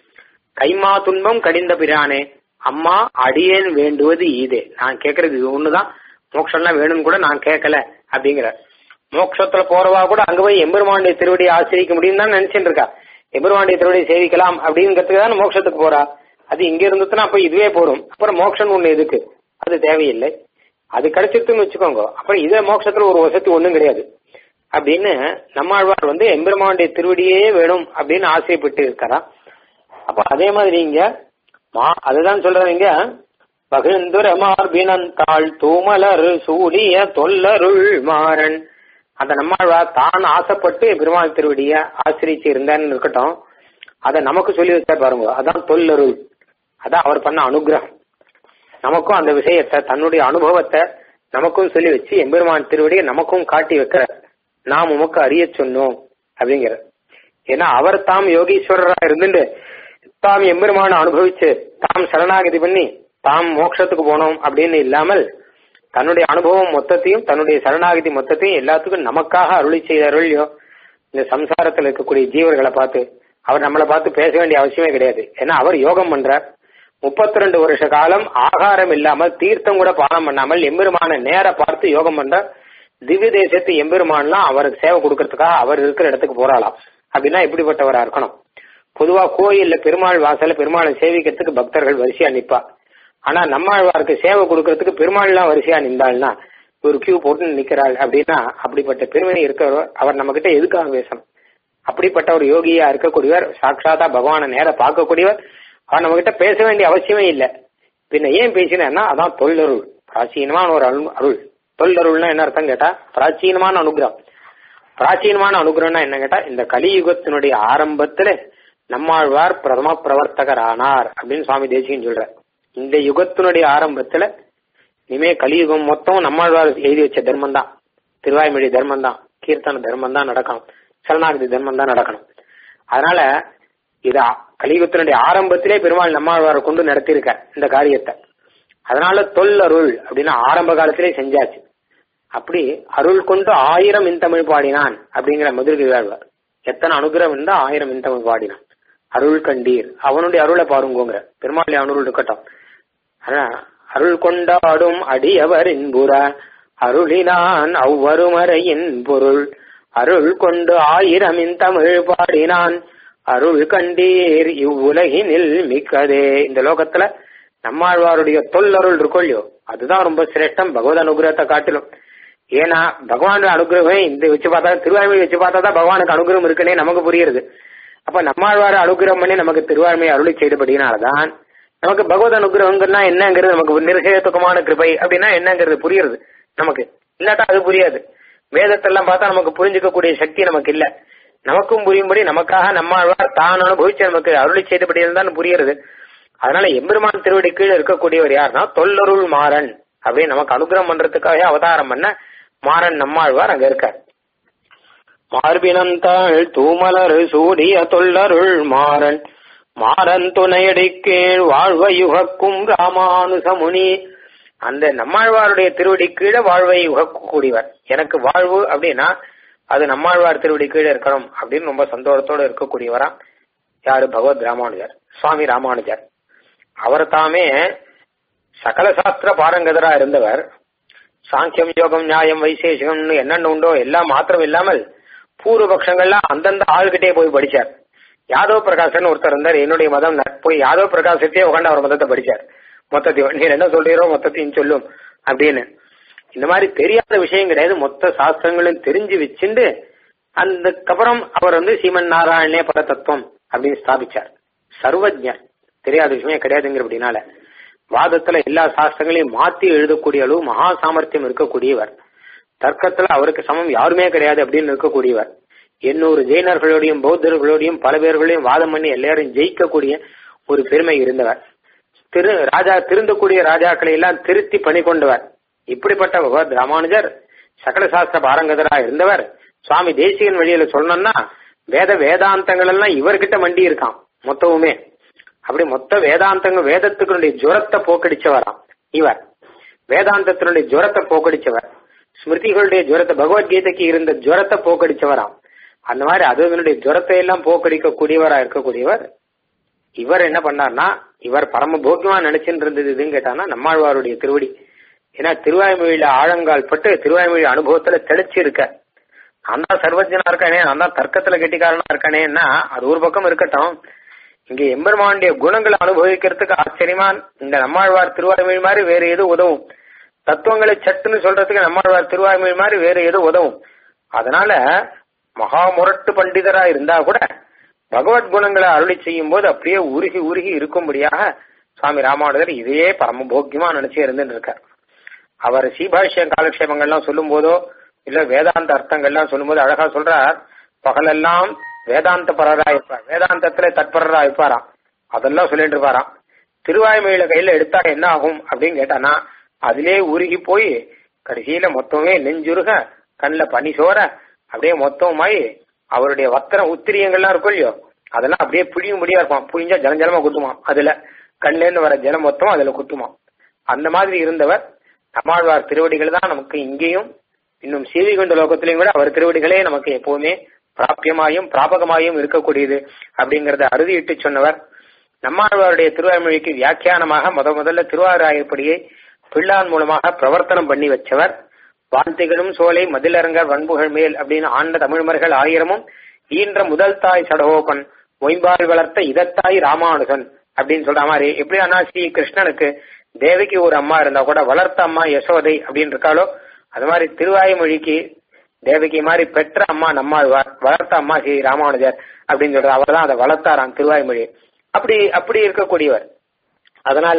கைமா துன்பம் கடிந்த பிரானே அம்மா அடியேன் வேண்டுவது ஈதே நான் கேட்கறது இது ஒண்ணுதான் மோட்சம்லாம் வேணும்னு கூட நான் கேட்கல அப்படிங்கிற மோட்சத்துல போறவா கூட அங்க போய் எம்பெருமானுடைய திருவடியை ஆசிரிக்க முடியும் தான் நினைச்சிட்டு இருக்கா எம்பெருமானுடைய திருவடியை சேவிக்கலாம் அப்படிங்கிறதுக்கு தான் மோட்சத்துக்கு போறா அது இங்க இருந்துச்சுன்னா அப்ப இதுவே போடும் அப்புறம் மோட்சம் ஒண்ணு எதுக்கு அது தேவையில்லை அது கிடைச்சிருக்குன்னு வச்சுக்கோங்க அப்புறம் இதே மோட்சத்துல ஒரு வசதி ஒண்ணும் கிடையாது அப்படின்னு நம்மாழ்வார் வந்து எம்பெருமானுடைய திருவடியே வேணும் அப்படின்னு ஆசைப்பட்டு இருக்காரா அப்ப அதே மாதிரி இங்க மா அதுதான் சொல்றீங்க பகிர்ந்துர மார்பினன் தாழ் தூமலர் சூடிய தொல்லருள் மாறன் அந்த நம்மாழ்வார் தான் ஆசைப்பட்டு பெருமாள் திருவடிய ஆசிரிச்சு இருந்தான்னு இருக்கட்டும் அதை நமக்கு சொல்லி வச்சா பாருங்க அதான் தொல்லருள் அதான் அவர் பண்ண அனுகிரகம் நமக்கும் அந்த விஷயத்தை தன்னுடைய அனுபவத்தை நமக்கும் சொல்லி வச்சு எம்பெருமான் திருவடியை நமக்கும் காட்டி வைக்கிற நாம் உமக்கு அறிய சொன்னோம் அப்படிங்கிற ஏன்னா அவர் தாம் யோகீஸ்வரரா இருந்துட்டு தாம் எம்பெருமான அனுபவிச்சு தாம் சரணாகதி பண்ணி தாம் மோட்சத்துக்கு போனோம் அப்படின்னு இல்லாமல் தன்னுடைய அனுபவம் மொத்தத்தையும் தன்னுடைய சரணாகதி மொத்தத்தையும் எல்லாத்துக்கும் நமக்காக அருளி செய்த அருளியோ இந்த சம்சாரத்தில் இருக்கக்கூடிய ஜீவர்களை பார்த்து அவர் நம்மளை பார்த்து பேச வேண்டிய அவசியமே கிடையாது ஏன்னா அவர் யோகம் பண்றார் முப்பத்தி ரெண்டு வருஷ காலம் ஆகாரம் இல்லாமல் தீர்த்தம் கூட பானம் பண்ணாமல் எம்பெருமான நேர பார்த்து யோகம் பண்ற திவ்ய தேசத்து எம்பெருமான்லாம் அவருக்கு சேவை கொடுக்கறதுக்காக அவர் இருக்கிற இடத்துக்கு போறாளாம் அப்படின்னா எப்படிப்பட்டவரா இருக்கணும் பொதுவா கோயில்ல பெருமாள் வாசல்ல பெருமாளை சேவிக்கிறதுக்கு பக்தர்கள் வரிசையா நிப்பா ஆனா நம்மாழ்வாருக்கு சேவை கொடுக்கறதுக்கு பெருமாள்லாம் வரிசையா நின்றாள்னா ஒரு கியூ போட்டு நிக்கிறாள் அப்படின்னா அப்படிப்பட்ட பெருமை இருக்கிறவர் அவர் நம்ம கிட்ட எதுக்காக பேசணும் அப்படிப்பட்ட ஒரு யோகியா இருக்கக்கூடியவர் சாட்சாத்தா பகவானை நேர பார்க்கக்கூடியவர் அவர் நம்ம கிட்ட பேச வேண்டிய அவசியமே இல்லை பின்ன ஏன் பேசினா அதான் தொல்லருள் பிராச்சீனமான ஒரு அருள் அருள் தொல்லருள்னா என்ன அர்த்தம் கேட்டா பிராச்சீனமான அனுகிரகம் பிராச்சீனமான அனுகிரகம்னா என்ன கேட்டா இந்த கலியுகத்தினுடைய ஆரம்பத்துல நம்மாழ்வார் பிரதம பிரவர்த்தகர் ஆனார் அப்படின்னு சுவாமி தேசிகன் சொல்ற இந்த யுகத்தினுடைய ஆரம்பத்துல இனிமே கலியுகம் மொத்தம் நம்மாழ்வார் எழுதி வச்ச தர்மம் தான் திருவாய்மொழி தர்மம் தான் கீர்த்தன தர்மம் தான் நடக்கணும் சரணாகதி தர்மம் தான் நடக்கணும் அதனால இது கலியுகத்தினுடைய ஆரம்பத்திலே பெருமாள் நம்மாழ்வாரை கொண்டு நடத்தியிருக்க இந்த காரியத்தை அதனால தொல்லருள் அப்படின்னு ஆரம்ப காலத்திலே செஞ்சாச்சு அப்படி அருள் கொண்டு ஆயிரம் இன்தமிழ் பாடினான் அப்படிங்கிற மதுரை வாழ்வார் எத்தனை அனுகிரகம் இருந்தா ஆயிரம் இன்தமிழ் பாடினான் அருள் கண்டீர் அவனுடைய அருளை பாருங்கோங்கிற பெருமாள் அருள் இருக்கட்டும் ஆனா அருள் கொண்டாடும் அடியவர் இன்புற அருளினான் அவ்வருமறையின் பொருள் அருள் கொண்டு ஆயிரம் தமிழ் பாடினான் அருள் கண்டீர் இவ்வுலகினில் மிக்கதே இந்த லோகத்துல நம்மாழ்வாருடைய தொல்லருள் இருக்கொள்ளியோ அதுதான் ரொம்ப சிரேஷ்டம் பகவத் அனுகிரகத்தை காட்டிலும் ஏன்னா பகவானோட அனுகிரகமே இந்த வச்சு பார்த்தா திருவாய்மொழி வச்சு பார்த்தா தான் பகவானுக்கு அனுகிரகம் இருக்குன்னே நமக்கு புரியுது அப்ப நம்மாழ்வார அனுகிரகம் பண்ணி நமக்கு திருவாய்மையை அருளி செய்தபடினால்தான் நமக்கு பகவத் அனுகிரகங்கிறனா என்னங்கிறது நமக்கு நிர்சயத்துக்கமான கிருபை அப்படின்னா என்னங்கிறது புரியுறது நமக்கு இல்லாட்டா அது புரியாது வேதத்தெல்லாம் பார்த்தா நமக்கு புரிஞ்சுக்கக்கூடிய சக்தி நமக்கு இல்ல நமக்கும் புரியும்படி நமக்காக நம்மாழ்வார் தான் அனுபவிச்சு நமக்கு அருளி செய்தபடி தான் புரியுறது அதனால எம்பெருமான் திருவடி கீழே இருக்கக்கூடியவர் யாருன்னா தொல்லருள் மாறன் அப்படின்னு நமக்கு அனுகிரகம் பண்றதுக்காக அவதாரம் பண்ண மாறன் நம்மாழ்வார் அங்க இருக்கார் மார்பினந்தாள் தூமலர் சூடிய தொல்லருள் மாறன் மாறன் துணையடி கீழ் வாழ்வ யுகக்கும் ராமானுசமுனி அந்த நம்மாழ்வாருடைய திருவடி கீழே வாழ்வை உகக்கூடியவர் எனக்கு வாழ்வு அப்படின்னா அது நம்மாழ்வார் திருவடி கீழே இருக்கணும் அப்படின்னு ரொம்ப சந்தோஷத்தோட இருக்கக்கூடியவரா யாரு பகவத் ராமானுஜர் சுவாமி ராமானுஜர் அவர் தாமே சகல சாஸ்திர பாரங்கதரா இருந்தவர் சாங்கியம் யோகம் நியாயம் வைசேஷிகம்னு என்னென்ன உண்டோ எல்லாம் மாத்திரம் இல்லாமல் பூர்வ பட்சங்கள்லாம் அந்தந்த ஆள்கிட்டே போய் படிச்சார் யாதவ் பிரகாசன் ஒருத்தர் இருந்தார் என்னுடைய மதம் போய் யாதவ் பிரகாசத்தையே உட்காந்து அவர் மதத்தை படிச்சார் மொத்தத்தையும் நீர் என்ன சொல்றீரோ மொத்தத்தையும் சொல்லும் அப்படின்னு இந்த மாதிரி தெரியாத விஷயம் கிடையாது மொத்த சாஸ்திரங்களும் தெரிஞ்சு வச்சுண்டு அதுக்கப்புறம் அவர் வந்து சீமன் நாராயணே பரதத்துவம் அப்படின்னு ஸ்தாபிச்சார் சர்வஜர் தெரியாத விஷயமே கிடையாதுங்கிற அப்படின்னால வாதத்துல எல்லா சாஸ்திரங்களையும் மாத்தி எழுதக்கூடிய அளவு மகா சாமர்த்தியம் இருக்கக்கூடியவர் தர்க்கத்துல அவருக்கு சமம் யாருமே கிடையாது அப்படின்னு இருக்கக்கூடியவர் எண்ணூறு ஜெயினர்களோடையும் பௌத்தர்களோடையும் பல பேர்களையும் வாதம் பண்ணி எல்லாரும் ஜெயிக்கக்கூடிய ஒரு பெருமை இருந்தவர் திரு ராஜா திருந்தக்கூடிய ராஜாக்களை எல்லாம் திருத்தி பணி கொண்டவர் இப்படிப்பட்ட பகவத் ராமானுஜர் சகல சாஸ்திர பாரங்கதரா இருந்தவர் சுவாமி தேசிகன் வழியில சொல்லணும்னா வேத வேதாந்தங்கள் எல்லாம் இவர்கிட்ட மண்டி இருக்கான் மொத்தமுமே அப்படி மொத்த வேதாந்தங்கள் வேதத்துக்குடைய ஜுரத்தை போக்கடிச்சவராம் இவர் வேதாந்தத்தினுடைய ஜுரத்தை போக்கடிச்சவர் ஸ்மிருதிகளுடைய ஜுரத்தை பகவத்கீதைக்கு இருந்த ஜுரத்தை போக்கடிச்சவராம் அந்த மாதிரி அதனுடைய ஜுரத்தை எல்லாம் போக்கடிக்க கூடியவரா இருக்கக்கூடியவர் இவர் என்ன பண்ணார்னா இவர் பரம போக்கியமா நினைச்சுட்டு இருந்தது இதுன்னு கேட்டானா நம்மாழ்வாருடைய திருவடி ஏன்னா திருவாய்மொழியில ஆழங்கால் பட்டு திருவாய்மொழி அனுபவத்துல தெளிச்சு இருக்க நான் தான் சர்வஜனா இருக்கானே நான் தான் தர்க்கத்துல கெட்டிக்காரனா இருக்கானேன்னா அது ஒரு பக்கம் இருக்கட்டும் இங்க எம்பெருமானுடைய குணங்களை அனுபவிக்கிறதுக்கு ஆச்சரியமா இந்த நம்மாழ்வார் திருவாய்மொழி மாதிரி வேற எது உதவும் தத்துவங்களை சட்டுன்னு சொல்றதுக்கு நம்மாழ்வார் திருவாய்மொழி மாதிரி வேற எது உதவும் அதனால மகா முரட்டு பண்டிதரா இருந்தா கூட பகவத் குணங்களை அருளி செய்யும் போது அப்படியே உருகி உருகி இருக்கும்படியாக சுவாமி ராமானுஜர் இதையே பரம போக்கியமா நினைச்சு இருந்துட்டு இருக்கார் அவர் சீபாஷ்யம் காலக்ஷேபங்கள்லாம் சொல்லும் போதோ இல்ல வேதாந்த அர்த்தங்கள்லாம் சொல்லும் போது அழகா சொல்றார் பகலெல்லாம் வேதாந்த பரரா இருப்பார் வேதாந்தத்துல தற்பரரா இருப்பாராம் அதெல்லாம் சொல்லிட்டு இருப்பாராம் திருவாய்மொழியில கையில எடுத்தா என்ன ஆகும் அப்படின்னு கேட்டானா அதிலே உருகி போய் கடைசியில மொத்தமே நெஞ்சுருக கண்ணில் பனி சோற அப்படியே மொத்தமாயி அவருடைய வத்திரம் உத்திரியங்கள்லாம் இருக்கும் இல்லையோ அதெல்லாம் அப்படியே புழியும்படியா இருப்பான் புழிஞ்சா ஜலம் ஜலமா குத்துமா அதுல கண்ணுல இருந்து வர ஜலம் மொத்தம் அதுல குத்துமா அந்த மாதிரி இருந்தவர் நம்மாழ்வார் திருவடிகள் தான் நமக்கு இங்கேயும் இன்னும் சீவிகொண்ட லோகத்திலையும் கூட அவர் திருவடிகளே நமக்கு எப்பவுமே பிராபியமாயும் பிராபகமாயும் இருக்கக்கூடியது அப்படிங்கறத அறுதியிட்டு சொன்னவர் நம்மாழ்வாருடைய திருவாய்மொழிக்கு வியாக்கியானமாக முத முதல்ல திருவாராயப்படியை பிள்ளான் மூலமாக பிரவர்த்தனம் பண்ணி வச்சவர் வாந்திகளும் சோலை மதிலரங்கர் வன்புகள் மேல் அப்படின்னு ஆண்ட தமிழ்மர்கள் ஆயிரமும் ஈன்ற முதல் தாய் சடகோபன் மொயம்பால் வளர்த்த இதத்தாய் ராமானுஜன் அப்படின்னு சொல்ற மாதிரி எப்படி ஆனா ஸ்ரீ கிருஷ்ணனுக்கு தேவிக்கு ஒரு அம்மா இருந்தா கூட வளர்த்த அம்மா யசோதை அப்படின்னு இருக்காளோ அது மாதிரி திருவாய்மொழிக்கு தேவகி மாதிரி பெற்ற அம்மா நம்மாழ்வார் வளர்த்த அம்மா ஸ்ரீ ராமானுஜர் அப்படின்னு சொல்ற அவர் தான் அதை வளர்த்தாராம் திருவாய்மொழி அப்படி அப்படி இருக்கக்கூடியவர் அதனால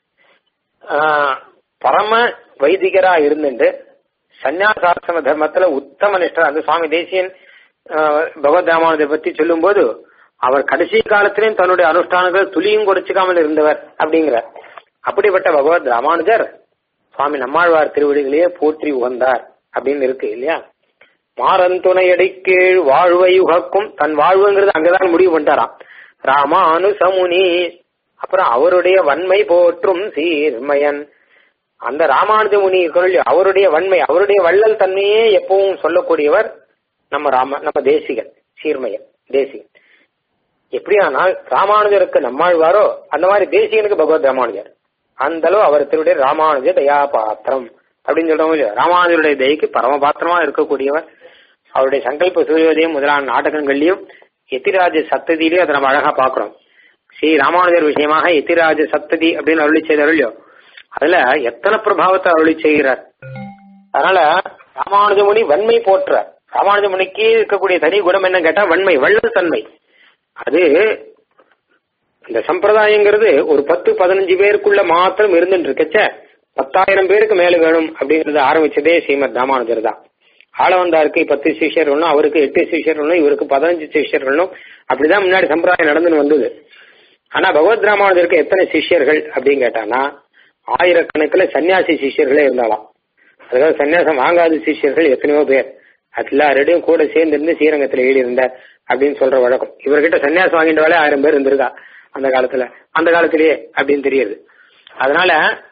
பரம வைதிகரா இருந்துட்டு சந்யாசாசன தர்மத்துல உத்தம நிஷ்டர் அந்த சுவாமி தேசியன் பகவத் ராமானுஜரை பத்தி சொல்லும் போது அவர் கடைசி காலத்திலையும் தன்னுடைய அனுஷ்டானங்கள் துளியும் குறைச்சிக்காமல் இருந்தவர் அப்படிங்கிற அப்படிப்பட்ட பகவத் ராமானுஜர் சுவாமி நம்மாழ்வார் திருவடிகளையே போற்றி உகந்தார் அப்படின்னு இருக்கு இல்லையா மாறன் துணையடி கீழ் வாழ்வை உகக்கும் தன் வாழ்வுங்கிறது அங்கதான் முடிவு பண்ணிட்டாராம் ராமானுசமுனி அப்புறம் அவருடைய வன்மை போற்றும் சீர்மயன் அந்த ராமானுஜ முனி அவருடைய வன்மை அவருடைய வள்ளல் தன்மையே எப்பவும் சொல்லக்கூடியவர் நம்ம ராம நம்ம தேசிகன் சீர்மயன் தேசிகன் எப்படியானால் ராமானுஜருக்கு நம்மாழ்வாரோ அந்த மாதிரி தேசிகனுக்கு பகவத் ராமானுஜர் அந்த அளவு அவர் திருடைய ராமானுஜ தயா பாத்திரம் அப்படின்னு சொல்றவங்க இல்லையா ராமானுஜருடைய தயக்கு பரம பாத்திரமா இருக்கக்கூடியவர் அவருடைய சங்கல்ப சூரியோதயம் முதலான நாடகங்கள்லயும் எத்திராஜ சத்ததியிலையும் அதை நம்ம அழகா பாக்குறோம் ஸ்ரீ ராமானுஜர் விஷயமாக எத்திராஜ சத்ததி அப்படின்னு அருளி செய்தார் இல்லையோ அதுல எத்தனை பிரபாவத்தை அருளி செய்கிறார் அதனால ராமானுஜமுனி வன்மை போற்றார் ராமானுஜமுனிக்கு இருக்கக்கூடிய தனி குணம் என்ன கேட்டா வன்மை வள்ளல் தன்மை அது இந்த சம்பிரதாயங்கிறது ஒரு பத்து பதினஞ்சு பேருக்குள்ள மாத்திரம் இருந்துட்டு இருக்கச்ச பத்தாயிரம் பேருக்கு மேல வேணும் அப்படிங்கறத ஆரம்பிச்சதே ஸ்ரீமத் ராமானுஜர் தான் ஆளவந்தாருக்கு பத்து சிஷியர்களும் அவருக்கு எட்டு சிஷியர்களும் இவருக்கு பதினஞ்சு சிஷியர்களும் அப்படிதான் முன்னாடி சம்பிரதாயம் நடந்துன்னு வந்தது ஆனா பகவத் ராமானுஜருக்கு எத்தனை சிஷ்யர்கள் அப்படின்னு கேட்டானா ஆயிரக்கணக்கில் சன்னியாசி சிஷ்யர்களே இருந்தாலாம் அதாவது சன்னியாசம் வாங்காத சிஷ்யர்கள் எத்தனையோ பேர் எல்லாரோடையும் கூட சேர்ந்து இருந்து ஸ்ரீரங்கத்தில் ஈடு இருந்தார் அப்படின்னு சொல்ற வழக்கம் இவர்கிட்ட சன்னியாசம் வாங்கிட்டாலே ஆயிரம் பேர் இருந்திருக்கா அந்த காலத்துல அந்த காலத்திலேயே அப்படின்னு தெரியுது அதனால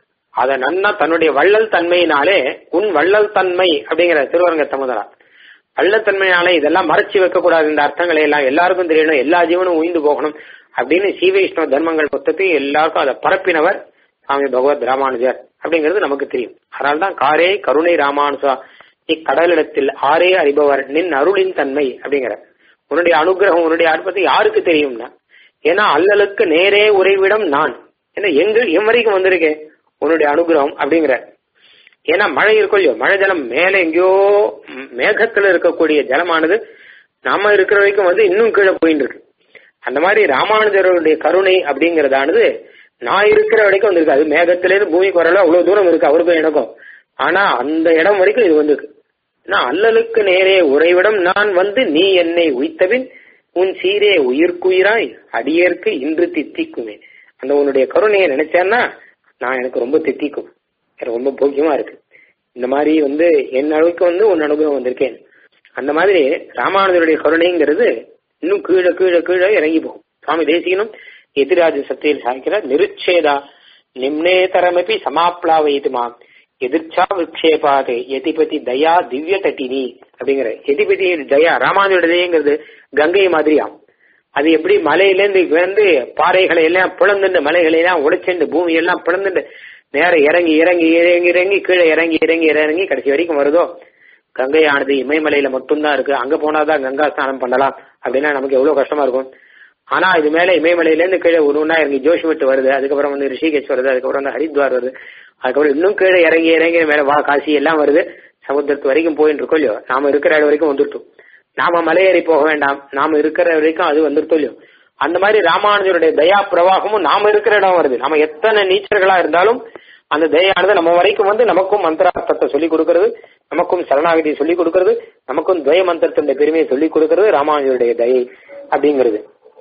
அத நன்னா தன்னுடைய வள்ளல் தன்மையினாலே உன் வள்ளல் தன்மை அப்படிங்கிற திருவரங்க தமுதரா வள்ளல் தன்மையினாலே இதெல்லாம் மறைச்சு வைக்க கூடாது இந்த அர்த்தங்களை எல்லாம் எல்லாருக்கும் தெரியணும் எல்லா ஜீவனும் உயிந்து போகணும் அப்படின்னு சீவைஷ்ணவ தர்மங்கள் மொத்தத்தையும் எல்லாருக்கும் அதை பரப்பினவர் சுவாமி பகவத் ராமானுஜர் அப்படிங்கிறது நமக்கு தெரியும் அதனால்தான் காரே கருணை ராமானுஜா இக்கடலிடத்தில் ஆரே அறிபவர் நின் அருளின் தன்மை அப்படிங்கிற உன்னுடைய அனுகிரகம் உன்னுடைய அற்பத்தை யாருக்கு தெரியும்னா ஏன்னா அல்லலுக்கு நேரே உறைவிடம் நான் ஏன்னா எங்க என் வரைக்கும் வந்திருக்கேன் உன்னுடைய அனுகிரகம் அப்படிங்கிற ஏன்னா மழை இருக்கும் இல்லையோ மழை ஜலம் மேல எங்கேயோ மேகத்துல இருக்கக்கூடிய ஜலமானது நாம இருக்கிற வரைக்கும் வந்து இன்னும் கீழே போயிட்டு இருக்கு அந்த மாதிரி ராமானுஜருடைய கருணை அப்படிங்கறதானது நான் இருக்கிற வரைக்கும் வந்திருக்கு அது மேகத்திலேருந்து பூமிக்கு வரல அவ்வளவு தூரம் இருக்கு அவருக்கும் எனக்கும் ஆனா அந்த இடம் வரைக்கும் இது வந்திருக்கு நான் அல்லலுக்கு நேரே உறைவிடம் நான் வந்து நீ என்னை உய்த்தபின் உன் சீரே உயிர்க்குயிராய் அடியேற்கு இன்று தித்திக்குமே அந்த உன்னுடைய கருணையை நினைச்சேன்னா நான் எனக்கு ரொம்ப தித்திக்கும் எனக்கு ரொம்ப போக்கியமா இருக்கு இந்த மாதிரி வந்து என் அளவுக்கு வந்து உன் அனுபவம் வந்திருக்கேன் அந்த மாதிரி ராமானுஜருடைய கருணைங்கிறது இன்னும் கீழே கீழே கீழே இறங்கி போகும் சுவாமி தேசிகனும் எதிராஜ சத்தியில் சாய்க்கிறார் நிருச்சேதா நிம்னேதரமபி சமாப்ளாவயிதுமா எதிர்ச்சா விக்ஷேபாது எதிபதி தயா திவ்ய தட்டினி அப்படிங்கிற எதிபதி தயா ராமானுஜோட தயங்கிறது கங்கை மாதிரியாம் அது எப்படி மலையிலேருந்து வந்து பாறைகளை எல்லாம் பிளந்துண்டு மலைகளை எல்லாம் உடைச்சுண்டு பூமி எல்லாம் பிளந்துண்டு நேரம் இறங்கி இறங்கி இறங்கி இறங்கி கீழே இறங்கி இறங்கி இறங்கி கடைசி வரைக்கும் வருதோ கங்கையானது இமயமலையில மட்டும்தான் இருக்கு அங்க போனாதான் கங்கா ஸ்நானம் பண்ணலாம் அப்படின்னா நமக்கு எவ்வளவு கஷ்டமா இருக்கும் ஆனா இது மேல இமயமலையில இருந்து கீழே ஒரு ஒன்னா இறங்கி ஜோஷிமட்டு வருது அதுக்கப்புறம் வந்து ரிஷிகேஷ் வருது அதுக்கப்புறம் வந்து ஹரித்வார் வருது அதுக்கப்புறம் இன்னும் கீழே இறங்கி இறங்கி மேல வா காசி எல்லாம் வருது சமுத்திரத்து வரைக்கும் போயிட்டு இருக்கோம் இல்லையோ நாம இருக்கிற இடம் வரைக்கும் வந்துட்டோம் நாம மலையேறி போக வேண்டாம் நாம இருக்கிற வரைக்கும் அது வந்துருத்தோ இல்லையோ அந்த மாதிரி ராமானுஜருடைய தயா பிரவாகமும் நாம இருக்கிற இடம் வருது நம்ம எத்தனை நீச்சர்களா இருந்தாலும் அந்த தயானது நம்ம வரைக்கும் வந்து நமக்கும் மந்திரார்த்தத்தை சொல்லிக் கொடுக்கறது நமக்கும் சரணாகதியை சொல்லிக் கொடுக்கறது நமக்கும் துவய மந்திரத்தினுடைய பெருமையை சொல்லிக் கொடுக்கறது ராமானுஜருடைய தயை அப்படிங்கிறது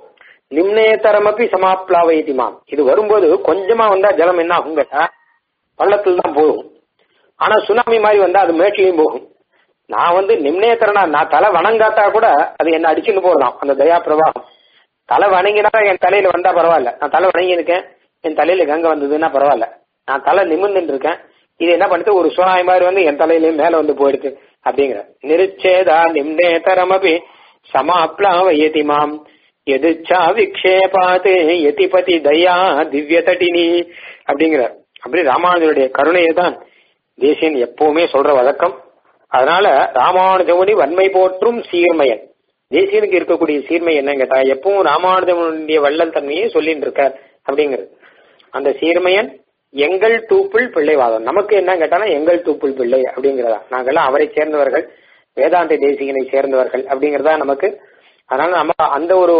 நிம்னேதரமப்பி சமாப்ளாவயதிமாம் இது வரும்போது கொஞ்சமா வந்தா ஜலம் என்ன ஆகும் கேட்டா பள்ளத்துல தான் போகும் ஆனா சுனாமி மாதிரி வந்தா அது மேட்லையும் போகும் நான் வந்து நிம்னேத்தரனா நான் தலை வணங்காட்டா கூட அது என்ன அடிச்சுன்னு போடலாம் அந்த தயா பிரவாகம் தலை வணங்கினா என் தலையில வந்தா பரவாயில்ல நான் தலை வணங்கி இருக்கேன் என் தலையில கங்கை வந்ததுன்னா பரவாயில்ல நான் தலை நிமிர்ந்துட்டு இருக்கேன் இது என்ன பண்ணுது ஒரு சுனாமி மாதிரி வந்து என் தலையிலயும் மேல வந்து போயிடுது அப்படிங்கிற நிருச்சேதா நிம்னேதரமபி சமாப்ளாவயதி மாம் எதிர்ச்சா விக்ஷேபாத்து எதிபதி தயா திவ்ய தட்டினி அப்படிங்கிறார் அப்படி ராமானுஜருடைய கருணையை தான் தேசியன் எப்பவுமே சொல்ற வழக்கம் அதனால ராமானுஜமுனி வன்மை போற்றும் சீர்மையன் தேசியனுக்கு இருக்கக்கூடிய சீர்மை என்ன கேட்டா எப்பவும் ராமானுஜமுனுடைய வள்ளல் தன்மையை சொல்லிட்டு இருக்கார் அப்படிங்கிறது அந்த சீர்மையன் எங்கள் தூப்புள் பிள்ளைவாதம் நமக்கு என்ன கேட்டானா எங்கள் தூப்புள் பிள்ளை அப்படிங்கிறதா நாங்கெல்லாம் அவரை சேர்ந்தவர்கள் வேதாந்த தேசிகனை சேர்ந்தவர்கள் அப்படிங்கறதா நமக்கு அதனால நம்ம அந்த ஒரு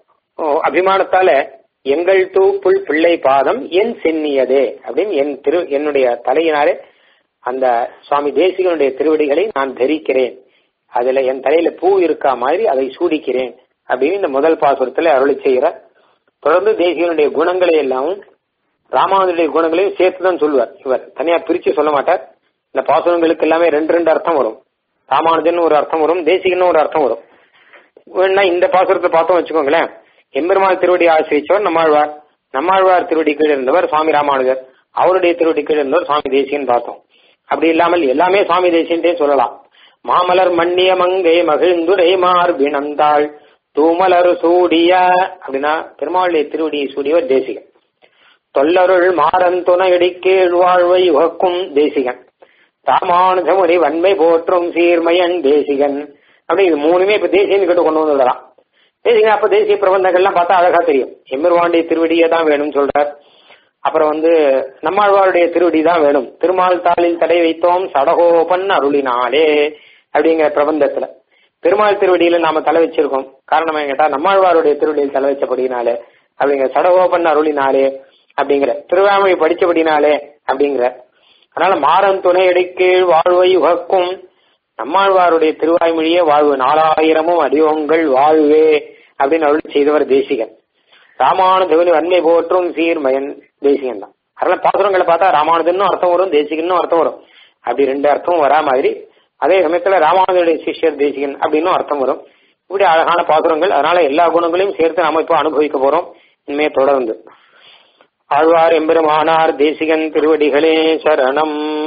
அபிமானத்தால எங்கள் தூப்புள் பிள்ளை பாதம் என் சென்னியதே அப்படின்னு என் திரு என்னுடைய தலையினாலே அந்த சுவாமி தேசிகனுடைய திருவடிகளை நான் தரிக்கிறேன் அதுல என் தலையில பூ இருக்கா மாதிரி அதை சூடிக்கிறேன் அப்படின்னு இந்த முதல் பாசுரத்துல அருளி செய்கிறார் தொடர்ந்து தேசிகனுடைய குணங்களை எல்லாமும் ராமானுடைய குணங்களையும் சேர்த்துதான் சொல்லுவார் இவர் தனியா பிரிச்சு சொல்ல மாட்டார் இந்த பாசுரங்களுக்கு எல்லாமே ரெண்டு ரெண்டு அர்த்தம் வரும் ராமானுஜன் ஒரு அர்த்தம் வரும் தேசிகன்னு ஒரு அர்த்தம் வரும் வேணா இந்த பாசுரத்தை பார்த்தோம் வச்சுக்கோங்களேன் எம்பெருமாள் திருவடி ஆசிரியச்சவர் நம்மாழ்வார் நம்மாழ்வார் திருவடி கீழ் இருந்தவர் சுவாமி ராமானுஜர் அவருடைய திருவடி கீழ் இருந்தவர் சுவாமி தேசியன் பார்த்தோம் அப்படி இல்லாமல் எல்லாமே சுவாமி தேசியன்ட்டே சொல்லலாம் மாமலர் மன்னிய மங்கை மகிழ்ந்துரை மார்பினந்தாள் தூமலர் சூடிய அப்படின்னா பெருமாளுடைய திருவடியை சூடியவர் தேசிகன் தொல்லருள் மாறன் துணையடி கீழ் வாழ்வை உகக்கும் தேசிகன் ராமானுஜமுனி வன்மை போற்றும் சீர்மையன் தேசிகன் அப்படி இது மூணுமே இப்ப தேசியன் கிட்ட கொண்டு வந்து விடலாம் தேசிகன் அப்ப தேசிய பிரபந்தங்கள்லாம் பார்த்தா அழகா தெரியும் எம்பெருவாண்டிய திருவடியே தான் வேணும்னு சொல்றார் அப்புறம் வந்து நம்மாழ்வாருடைய திருவடி தான் வேணும் திருமால் தாளில் தடை வைத்தோம் சடகோபன் அருளினாலே அப்படிங்கிற பிரபந்தத்துல பெருமாள் திருவடியில நாம தலை வச்சிருக்கோம் காரணம் கேட்டா நம்மாழ்வாருடைய திருவடியில் தலை வச்சபடினாலே அப்படிங்கிற சடகோபன் அருளினாலே அப்படிங்கிற திருவாமொழி படிச்சபடினாலே அப்படிங்கிற அதனால மாறன் துணை கீழ் வாழ்வை உகக்கும் நம்மாழ்வாருடைய திருவாய்மொழியே வாழ்வு நாலாயிரமும் அடியோங்கள் வாழ்வே அப்படின்னு அருள் செய்தவர் தேசிகன் ராமானுஜவனி வன்மை போற்றும் சீர்மயன் தேசிகன் தான் அதெல்லாம் பாசுரங்களை பார்த்தா ராமானுஜன்னு அர்த்தம் வரும் தேசிகன்னு அர்த்தம் வரும் அப்படி ரெண்டு அர்த்தமும் வரா மாதிரி அதே சமயத்துல ராமானுஜனுடைய சிஷ்யர் தேசிகன் அப்படின்னு அர்த்தம் வரும் இப்படி அழகான பாசுரங்கள் அதனால எல்லா குணங்களையும் சேர்த்து நாம இப்போ அனுபவிக்க போறோம் இனிமே தொடர்ந்து ஆழ்வார் எம்பெருமானார் தேசிகன் திருவடிகளே சரணம்